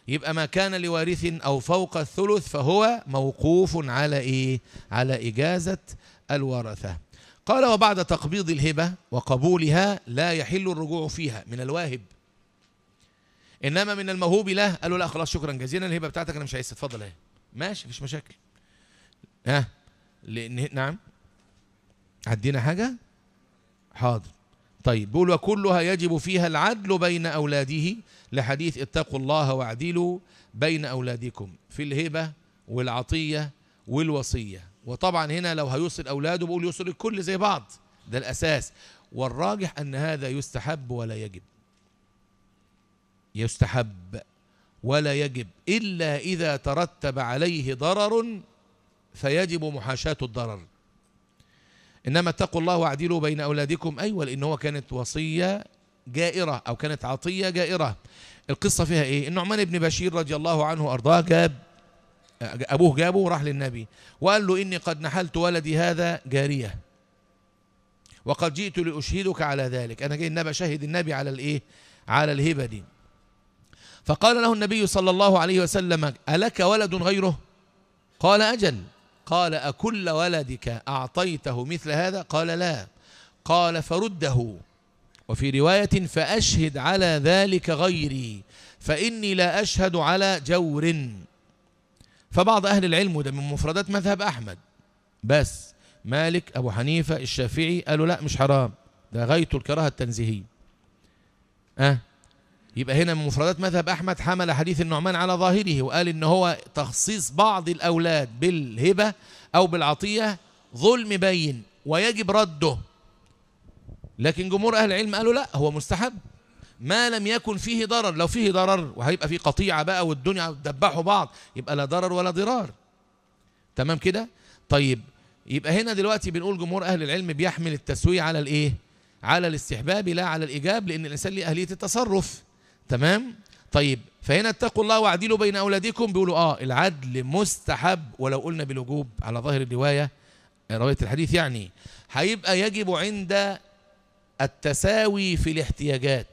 يبقى ما كان لوارث أو فوق الثلث فهو موقوف على إيه على إجازة الورثة قال وبعد تقبيض الهبة وقبولها لا يحل الرجوع فيها من الواهب إنما من الموهوب له قالوا لا خلاص شكرا جزيلا الهبة بتاعتك أنا مش عايز اتفضل اهي ماشي مفيش مشاكل ها لأن نعم عدينا حاجة حاضر طيب بيقول وكلها يجب فيها العدل بين أولاده لحديث اتقوا الله واعدلوا بين أولادكم في الهبة والعطية والوصية وطبعا هنا لو هيوصل أولاده بيقول يوصل الكل زي بعض ده الأساس والراجح أن هذا يستحب ولا يجب يستحب ولا يجب إلا إذا ترتب عليه ضرر فيجب محاشاة الضرر إنما اتقوا الله واعدلوا بين أولادكم أيوة لأن هو كانت وصية جائرة أو كانت عطية جائرة القصة فيها إيه النعمان بن بشير رضي الله عنه وأرضاه جاب أبوه جابه وراح للنبي وقال له إني قد نحلت ولدي هذا جارية وقد جئت لأشهدك على ذلك أنا جاي النبي شهد النبي على الإيه على الهبة دي فقال له النبي صلى الله عليه وسلم ألك ولد غيره قال أجل قال أكل ولدك أعطيته مثل هذا قال لا قال فرده وفي رواية فأشهد على ذلك غيري فإني لا أشهد على جور فبعض أهل العلم وده من مفردات مذهب أحمد بس مالك أبو حنيفة الشافعي قالوا لا مش حرام ده غاية الكراهة التنزيهية أه يبقى هنا من مفردات مذهب أحمد حمل حديث النعمان على ظاهره وقال إن هو تخصيص بعض الأولاد بالهبة أو بالعطية ظلم بين ويجب رده لكن جمهور أهل العلم قالوا لا هو مستحب ما لم يكن فيه ضرر لو فيه ضرر وهيبقى فيه قطيعة بقى والدنيا دبحوا بعض يبقى لا ضرر ولا ضرار تمام كده طيب يبقى هنا دلوقتي بنقول جمهور أهل العلم بيحمل التسوية على الإيه على الاستحباب لا على الإيجاب لأن الإنسان ليه أهلية التصرف تمام طيب فهنا اتقوا الله واعدلوا بين أولادكم بيقولوا آه العدل مستحب ولو قلنا بالوجوب على ظاهر الرواية رواية الحديث يعني هيبقى يجب عند التساوي في الاحتياجات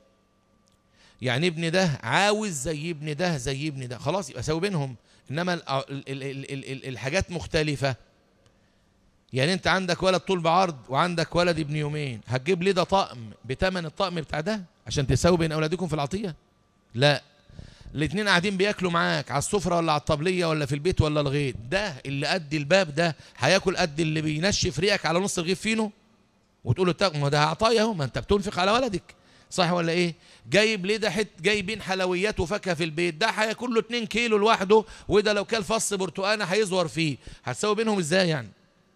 يعني ابن ده عاوز زي ابن ده زي ابن ده خلاص يبقى ساوي بينهم انما ال ال ال ال ال الحاجات مختلفة يعني انت عندك ولد طول بعرض وعندك ولد ابن يومين هتجيب ليه ده طقم بتمن الطقم بتاع ده عشان تساوي بين اولادكم في العطية لا الاتنين قاعدين بياكلوا معاك على السفرة ولا على الطبلية ولا في البيت ولا الغيط ده اللي قد الباب ده هياكل قد اللي بينشف ريقك على نص رغيف فينه وتقول له ما ده عطايا اهو ما انت بتنفق على ولدك صح ولا ايه جايب ليه ده حت جايبين حلويات وفاكهه في البيت ده هياكل له 2 كيلو لوحده وده لو كل فص برتقانه هيزور فيه هتساوي بينهم ازاي يعني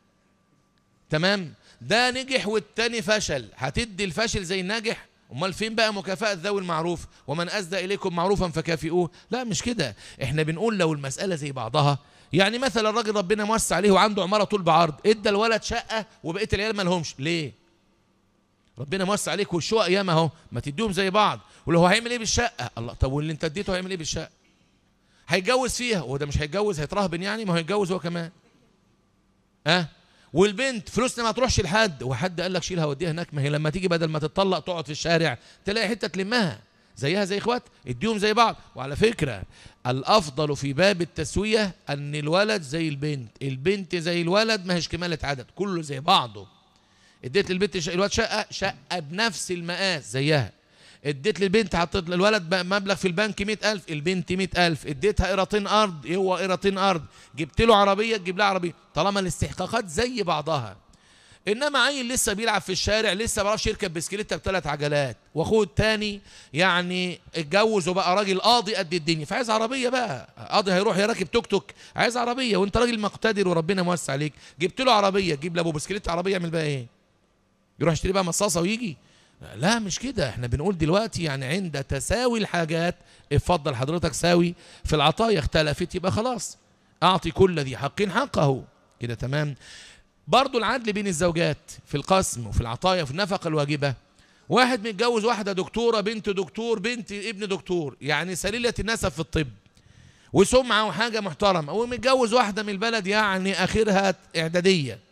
تمام ده نجح والتاني فشل هتدي الفاشل زي الناجح امال فين بقى مكافاه ذوي المعروف ومن اسدى اليكم معروفا فكافئوه لا مش كده احنا بنقول لو المساله زي بعضها يعني مثلا الراجل ربنا موسع عليه وعنده عماره طول بعرض ادى الولد شقه وبقيه العيال ما لهمش ليه ربنا موسع عليك والشقق ياما اهو ما تديهم زي بعض ولو هو هيعمل ايه بالشقه الله طب واللي انت اديته هيعمل ايه بالشقه هيتجوز فيها وده مش هيتجوز هيترهبن يعني ما هو هيتجوز هو كمان ها أه؟ والبنت فلوسنا ما تروحش لحد وحد قال لك شيلها وديها هناك ما هي لما تيجي بدل ما تتطلق تقعد في الشارع تلاقي حته تلمها زيها زي اخوات اديهم زي بعض وعلى فكره الافضل في باب التسويه ان الولد زي البنت البنت زي الولد ما هيش كماله عدد كله زي بعضه اديت للبنت الواد شقه شقه بنفس المقاس زيها اديت للبنت حطيت للولد مبلغ في البنك مئة ألف البنت مئة ألف اديتها قيراطين أرض هو قيراطين أرض جبت له عربية تجيب لها عربية طالما الاستحقاقات زي بعضها انما عيل لسه بيلعب في الشارع لسه ما بيعرفش يركب بسكليته بثلاث عجلات واخوه التاني يعني اتجوز وبقى راجل قاضي قد الدنيا فعايز عربيه بقى قاضي هيروح يراكب توك توك عايز عربيه وانت راجل مقتدر وربنا موسع عليك جبت له عربيه تجيب لابو بسكليت عربيه يعمل بقى ايه يروح يشتري بقى مصاصه ويجي لا مش كده احنا بنقول دلوقتي يعني عند تساوي الحاجات افضل حضرتك ساوي في العطايا اختلفت يبقى خلاص اعطي كل ذي حق حقه كده تمام برضو العدل بين الزوجات في القسم وفي العطايا وفي النفقة الواجبة واحد متجوز واحدة دكتورة بنت دكتور بنت ابن دكتور يعني سليلة النسب في الطب وسمعة وحاجة محترمة ومتجوز واحدة من البلد يعني آخرها إعدادية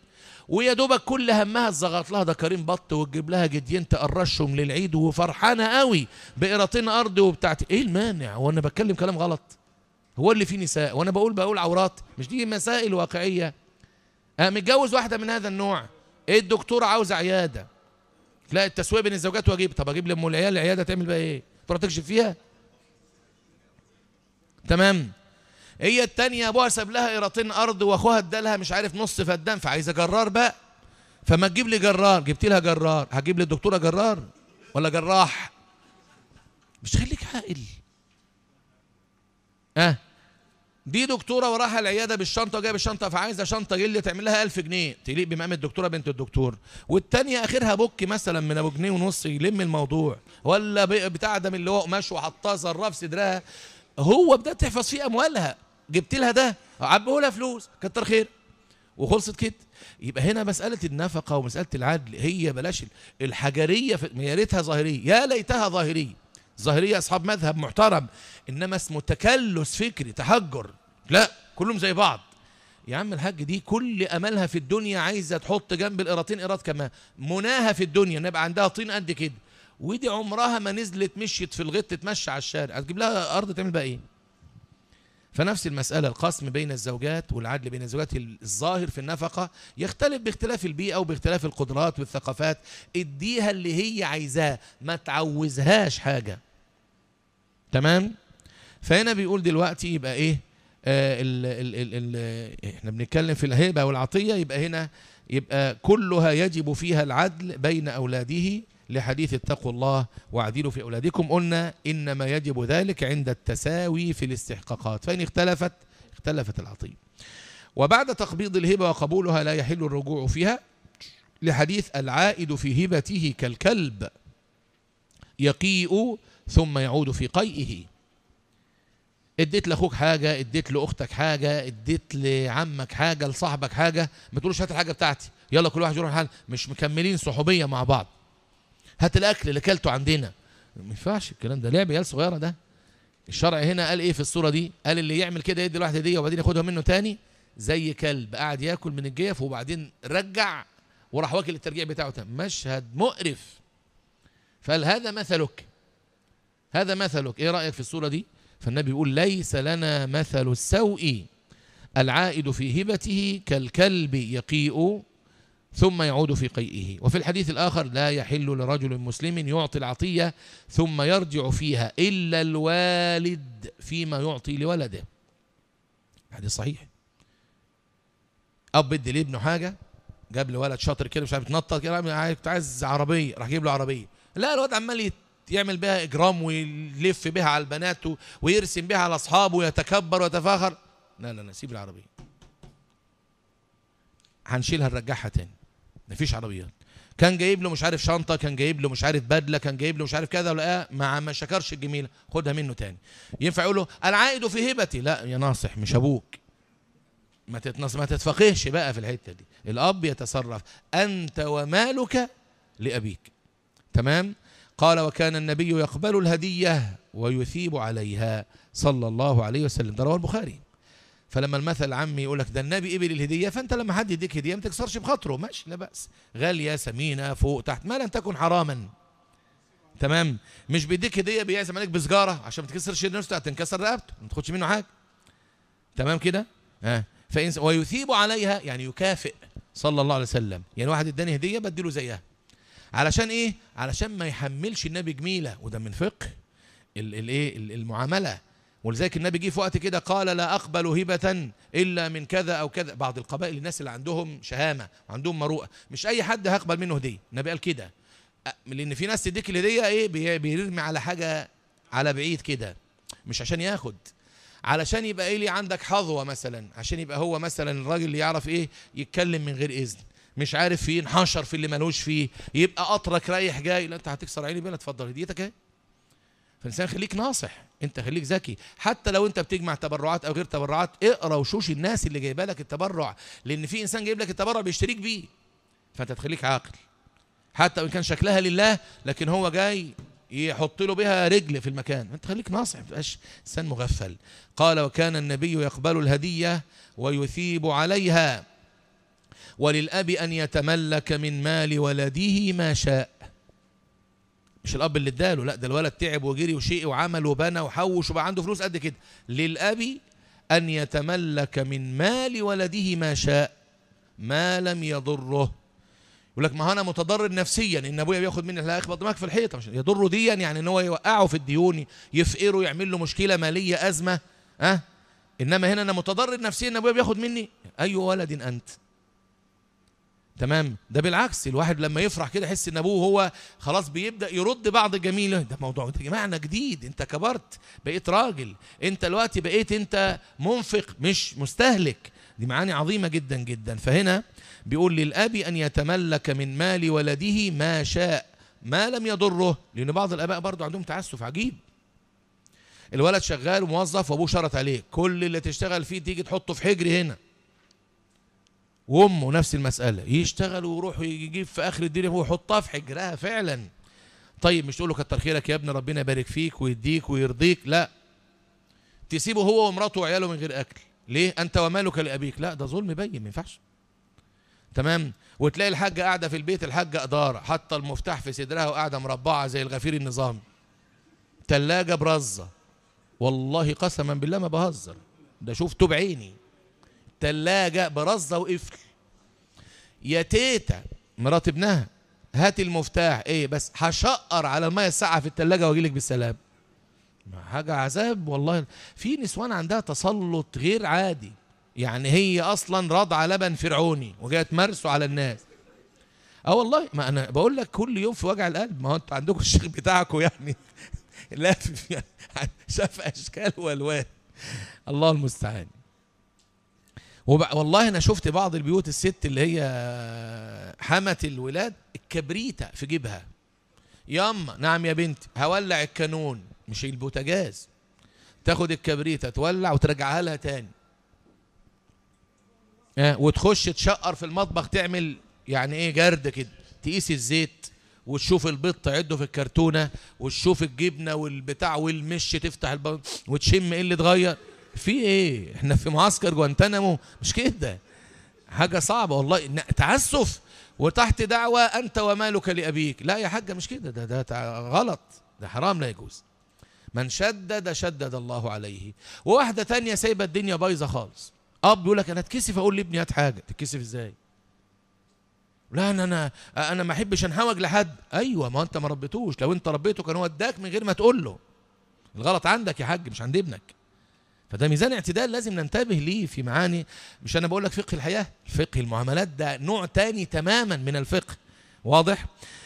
ويا دوبك كل همها تزغط لها دكارين بط وتجيب لها جديين تقرشهم للعيد وفرحانه قوي بقيرتين ارض وبتاعتي ايه المانع هو انا بتكلم كلام غلط هو اللي فيه نساء وانا بقول بقول عورات مش دي مسائل واقعيه أه متجوز واحده من هذا النوع ايه الدكتوره عاوزه عياده لا التسويه بين الزوجات واجب طب اجيب لام العيال العياده تعمل بقى ايه تروح تكشف فيها تمام هي التانية ابوها ساب لها قيراطين ارض واخوها ادالها مش عارف نص فدان فعايزه جرار بقى فما تجيب لي جرار جبت لها جرار هجيب لي الدكتوره جرار ولا جراح مش خليك عاقل اه دي دكتوره وراها العياده بالشنطه وجايه بالشنطه فعايزه شنطه جلد تعمل لها 1000 جنيه تليق بمقام الدكتوره بنت الدكتور والتانية اخرها بوك مثلا من ابو جنيه ونص يلم الموضوع ولا بتاع ده من اللي هو قماش وحطاه زراه في صدرها هو بدأت تحفظ فيه اموالها جبت لها ده عبه لها فلوس كتر خير وخلصت كده يبقى هنا مسألة النفقة ومسألة العدل هي بلاش الحجرية يا ريتها ظاهرية يا ليتها ظاهرية ظاهرية أصحاب مذهب محترم إنما اسمه تكلس فكري تحجر لا كلهم زي بعض يا عم الحاج دي كل أملها في الدنيا عايزة تحط جنب القراطين قراط كمان مناها في الدنيا نبقى عندها طين قد كده ودي عمرها ما نزلت مشيت في الغيط تتمشى على الشارع هتجيب لها أرض تعمل بقى إيه فنفس المسألة القسم بين الزوجات والعدل بين الزوجات الظاهر في النفقة يختلف باختلاف البيئة وباختلاف القدرات والثقافات اديها اللي هي عايزاه ما تعوزهاش حاجة تمام فهنا بيقول دلوقتي يبقى ايه آه ال ال ال ال احنا بنتكلم في الهبة والعطية يبقى هنا يبقى كلها يجب فيها العدل بين أولاده لحديث اتقوا الله واعدلوا في أولادكم قلنا إنما يجب ذلك عند التساوي في الاستحقاقات فإن اختلفت اختلفت العطية وبعد تقبيض الهبة وقبولها لا يحل الرجوع فيها لحديث العائد في هبته كالكلب يقيء ثم يعود في قيئه اديت لاخوك حاجه اديت لاختك حاجه اديت لعمك حاجه لصاحبك حاجه ما تقولوش هات الحاجه بتاعتي يلا كل واحد يروح حال مش مكملين صحوبيه مع بعض هات الاكل اللي كلته عندنا ما ينفعش الكلام ده لعب عيال صغيره ده الشرع هنا قال ايه في الصوره دي قال اللي يعمل كده يدي الواحد هديه وبعدين ياخدها منه تاني زي كلب قاعد ياكل من الجيف وبعدين رجع وراح واكل الترجيع بتاعه تاني مشهد مقرف فقال هذا مثلك هذا مثلك ايه رايك في الصوره دي فالنبي يقول ليس لنا مثل السوء العائد في هبته كالكلب يقيء ثم يعود في قيئه وفي الحديث الآخر لا يحل لرجل مسلم يعطي العطية ثم يرجع فيها إلا الوالد فيما يعطي لولده حديث صحيح أب بدي لابنه حاجة جاب لولد شاطر كده مش عارف يتنطط كده عايز عربية راح يجيب له عربية لا الواد عمال يعمل بها إجرام ويلف بها على البنات ويرسم بها على أصحابه ويتكبر ويتفاخر لا لا لا سيب العربية هنشيلها نرجعها تاني مفيش عربيات كان جايب له مش عارف شنطه كان جايب له مش عارف بدله كان جايب له مش عارف كذا ولا ما ما شكرش الجميله خدها منه تاني ينفع يقول له العائد في هبتي لا يا ناصح مش ابوك ما تتنص ما تتفقهش بقى في الحته دي الاب يتصرف انت ومالك لابيك تمام قال وكان النبي يقبل الهديه ويثيب عليها صلى الله عليه وسلم ده رواه البخاري فلما المثل عمي يقول لك ده النبي قبل الهديه فانت لما حد يديك هديه ما تكسرش بخاطره ماشي لا باس غاليه ثمينه فوق تحت ما لم تكن حراما تمام مش بيديك هديه بيعزم عليك بسجاره عشان ما تكسرش نفسه هتنكسر رقبته ما تاخدش منه حاجه تمام كده ها فإن ويثيب عليها يعني يكافئ صلى الله عليه وسلم يعني واحد اداني هديه بديله زيها علشان ايه علشان ما يحملش النبي جميله وده من فقه الايه المعامله ولذلك النبي جه في وقت كده قال لا اقبل هبه الا من كذا او كذا بعض القبائل الناس اللي عندهم شهامه وعندهم مروءه مش اي حد هيقبل منه هديه النبي قال كده لان في ناس تديك الهديه ايه بيرمي على حاجه على بعيد كده مش عشان ياخد علشان يبقى ايه لي عندك حظوه مثلا عشان يبقى هو مثلا الراجل اللي يعرف ايه يتكلم من غير اذن مش عارف فيه انحشر في اللي ملوش فيه يبقى قطرك رايح جاي لا انت هتكسر عيني بينا اتفضل هديتك اهي فالانسان خليك ناصح انت خليك ذكي حتى لو انت بتجمع تبرعات او غير تبرعات اقرا وشوش الناس اللي جايبه لك التبرع لان في انسان جايب لك التبرع بيشتريك بيه فانت تخليك عاقل حتى وان كان شكلها لله لكن هو جاي يحط له بها رجل في المكان انت خليك ناصح ما تبقاش انسان مغفل قال وكان النبي يقبل الهديه ويثيب عليها وللأب أن يتملك من مال ولده ما شاء مش الأب اللي اداله لا ده الولد تعب وجري وشيء وعمل وبنى وحوش وبقى عنده فلوس قد كده للأب أن يتملك من مال ولده ما شاء ما لم يضره يقول لك ما هو انا متضرر نفسيا ان ابويا بياخد مني لا اخبط دماغك في الحيطه مش يضره ديا يعني ان هو يوقعه في الديون يفقره يعمل له مشكله ماليه ازمه ها أه؟ انما هنا انا متضرر نفسيا ان ابويا بياخد مني اي ولد انت تمام ده بالعكس الواحد لما يفرح كده يحس ان ابوه هو خلاص بيبدا يرد بعض جميله ده موضوع يا جماعه جديد انت كبرت بقيت راجل انت دلوقتي بقيت انت منفق مش مستهلك دي معاني عظيمه جدا جدا فهنا بيقول للاب ان يتملك من مال ولده ما شاء ما لم يضره لان بعض الاباء برضو عندهم تعسف عجيب الولد شغال وموظف وابوه شرط عليه كل اللي تشتغل فيه تيجي تحطه في حجر هنا وامه نفس المساله يشتغل ويروح يجيب في اخر الدنيا ويحطها في حجرها فعلا طيب مش تقول له كتر خيرك يا ابني ربنا يبارك فيك ويديك ويرضيك لا تسيبه هو ومراته وعياله من غير اكل ليه انت ومالك لابيك لا ده ظلم بين ما ينفعش تمام وتلاقي الحاجه قاعده في البيت الحاجه اداره حاطه المفتاح في صدرها وقاعده مربعه زي الغفير النظامي ثلاجه برزه والله قسما بالله ما بهزر ده شفته بعيني تلاجة برزة وقفل يا تيتا مرات ابنها هات المفتاح ايه بس هشقر على الميه الساقعه في التلاجة واجيلك بالسلام حاجه عذاب والله في نسوان عندها تسلط غير عادي يعني هي اصلا رضع لبن فرعوني وجايه تمارسه على الناس اه والله ما انا بقول لك كل يوم في وجع القلب ما هو انتوا عندكم الشيخ بتاعكم يعني لافف يعني شاف اشكال والوان الله المستعان والله انا شفت بعض البيوت الست اللي هي حمة الولاد الكبريتة في جيبها ياما نعم يا بنتي هولع الكانون مش البوتاجاز تاخد الكبريتة تولع وترجعها لها تاني اه وتخش تشقر في المطبخ تعمل يعني ايه جرد كده تقيس الزيت وتشوف البيض تعده في الكرتونة وتشوف الجبنة والبتاع والمش تفتح البيض وتشم ايه اللي اتغير في ايه احنا في معسكر جوانتانامو مش كده حاجة صعبة والله تعسف وتحت دعوة أنت ومالك لأبيك لا يا حاجة مش كده ده, ده غلط ده حرام لا يجوز من شدد شدد الله عليه وواحدة تانية سايبة الدنيا بايظة خالص أب يقول لك أنا اتكسف أقول لابني هات حاجة تتكسف إزاي لا انا انا انا ما احبش انهوج لحد ايوه ما انت ما ربيتوش لو انت ربيته كان هو اداك من غير ما تقول له الغلط عندك يا حاج مش عند ابنك فده ميزان اعتدال لازم ننتبه ليه في معاني مش انا بقول لك فقه الحياه فقه المعاملات ده نوع تاني تماما من الفقه واضح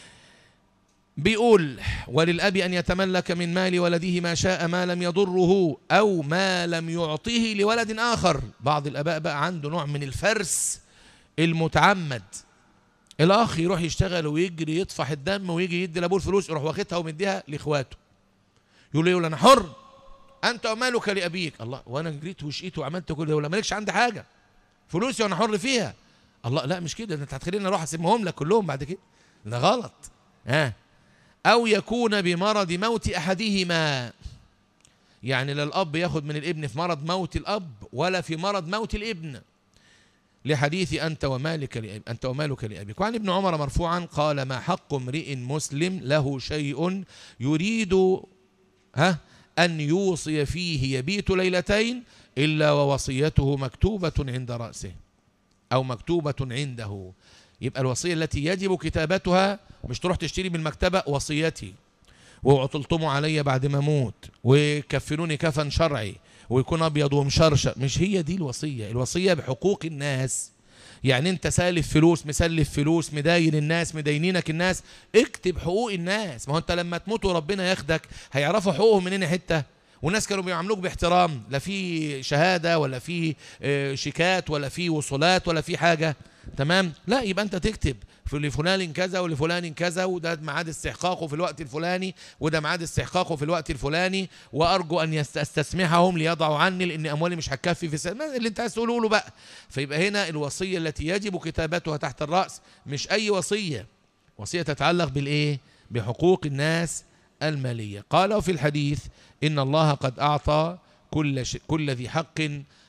بيقول وللاب ان يتملك من مال ولده ما شاء ما لم يضره او ما لم يعطيه لولد اخر بعض الاباء بقى عنده نوع من الفرس المتعمد الاخ يروح يشتغل ويجري يطفح الدم ويجي يدي لابوه الفلوس يروح واخدها ومديها لاخواته يقول له يقول انا حر انت ومالك لابيك الله وانا جريت وشقيت وعملت كل ده ولا مالكش عندي حاجه فلوسي وانا حر فيها الله لا مش كده انت هتخليني اروح اسمهم لك كلهم بعد كده ده غلط ها او يكون بمرض موت احدهما يعني لا الاب ياخد من الابن في مرض موت الاب ولا في مرض موت الابن لحديث أنت ومالك لأبي أنت ومالك لأبيك وعن ابن عمر مرفوعا قال ما حق امرئ مسلم له شيء يريد ها أن يوصي فيه يبيت ليلتين إلا ووصيته مكتوبة عند رأسه أو مكتوبة عنده يبقى الوصية التي يجب كتابتها مش تروح تشتري من المكتبة وصيتي وعطلتموا علي بعد ما اموت وكفنوني كفن شرعي ويكون ابيض ومشرشق مش هي دي الوصيه الوصيه بحقوق الناس يعني انت سالف فلوس مسلف فلوس مداين الناس مداينينك الناس اكتب حقوق الناس ما هو انت لما تموت وربنا ياخدك هيعرفوا حقوقهم منين حته والناس كانوا بيعاملوك باحترام لا في شهاده ولا في شيكات ولا في وصولات ولا في حاجه تمام لا يبقى انت تكتب في لفلان كذا ولفلان كذا وده ميعاد استحقاقه في الوقت الفلاني وده ميعاد استحقاقه في الوقت الفلاني وارجو ان استسمحهم ليضعوا عني لان اموالي مش هتكفي في سنة اللي انت عايز تقوله له بقى فيبقى هنا الوصيه التي يجب كتابتها تحت الراس مش اي وصيه وصيه تتعلق بالايه بحقوق الناس الماليه قال في الحديث ان الله قد اعطى كل ش... كل ذي حق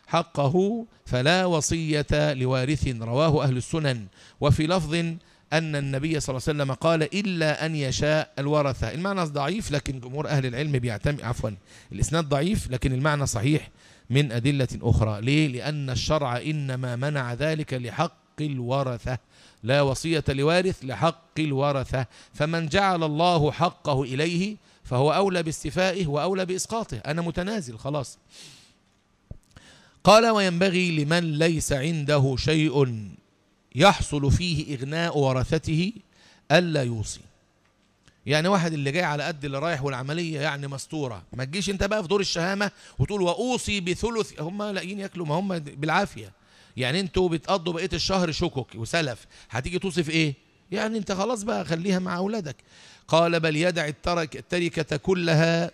حقه فلا وصية لوارث رواه أهل السنن وفي لفظ أن النبي صلى الله عليه وسلم قال إلا أن يشاء الورثة المعنى ضعيف لكن جمهور أهل العلم بيعتمد عفوا الإسناد ضعيف لكن المعنى صحيح من أدلة أخرى ليه؟ لأن الشرع إنما منع ذلك لحق الورثة لا وصية لوارث لحق الورثة فمن جعل الله حقه إليه فهو أولى باستفائه وأولى بإسقاطه أنا متنازل خلاص قال وينبغي لمن ليس عنده شيء يحصل فيه إغناء ورثته ألا يوصي يعني واحد اللي جاي على قد اللي رايح والعملية يعني مستورة ما تجيش انت بقى في دور الشهامة وتقول وأوصي بثلث هم لاقيين ياكلوا ما هم بالعافية يعني انتوا بتقضوا بقية الشهر شكك وسلف هتيجي توصي في ايه يعني انت خلاص بقى خليها مع أولادك قال بل يدع الترك التركة كلها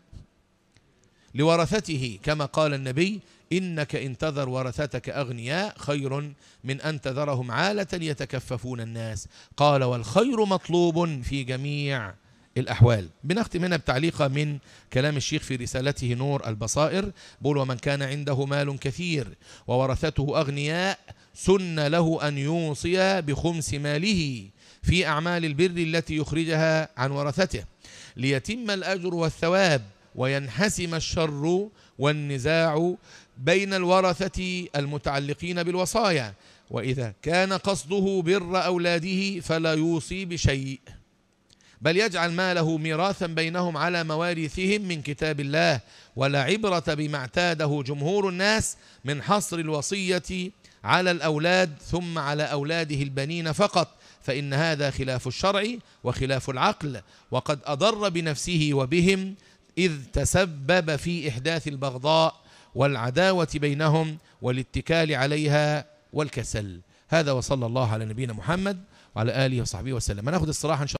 لورثته كما قال النبي إنك إن تذر ورثتك أغنياء خير من أن تذرهم عالة يتكففون الناس قال والخير مطلوب في جميع الأحوال بنختم هنا بتعليقة من كلام الشيخ في رسالته نور البصائر بول ومن كان عنده مال كثير وورثته أغنياء سن له أن يوصي بخمس ماله في أعمال البر التي يخرجها عن ورثته ليتم الأجر والثواب وينحسم الشر والنزاع بين الورثة المتعلقين بالوصايا وإذا كان قصده بر أولاده فلا يوصي بشيء بل يجعل ماله ميراثا بينهم على مواريثهم من كتاب الله ولا عبرة بما اعتاده جمهور الناس من حصر الوصية على الأولاد ثم على أولاده البنين فقط فإن هذا خلاف الشرع وخلاف العقل وقد أضر بنفسه وبهم إذ تسبب في إحداث البغضاء والعداوة بينهم والاتكال عليها والكسل هذا وصلى الله على نبينا محمد وعلى آله وصحبه وسلم ناخذ الصراحة إن شاء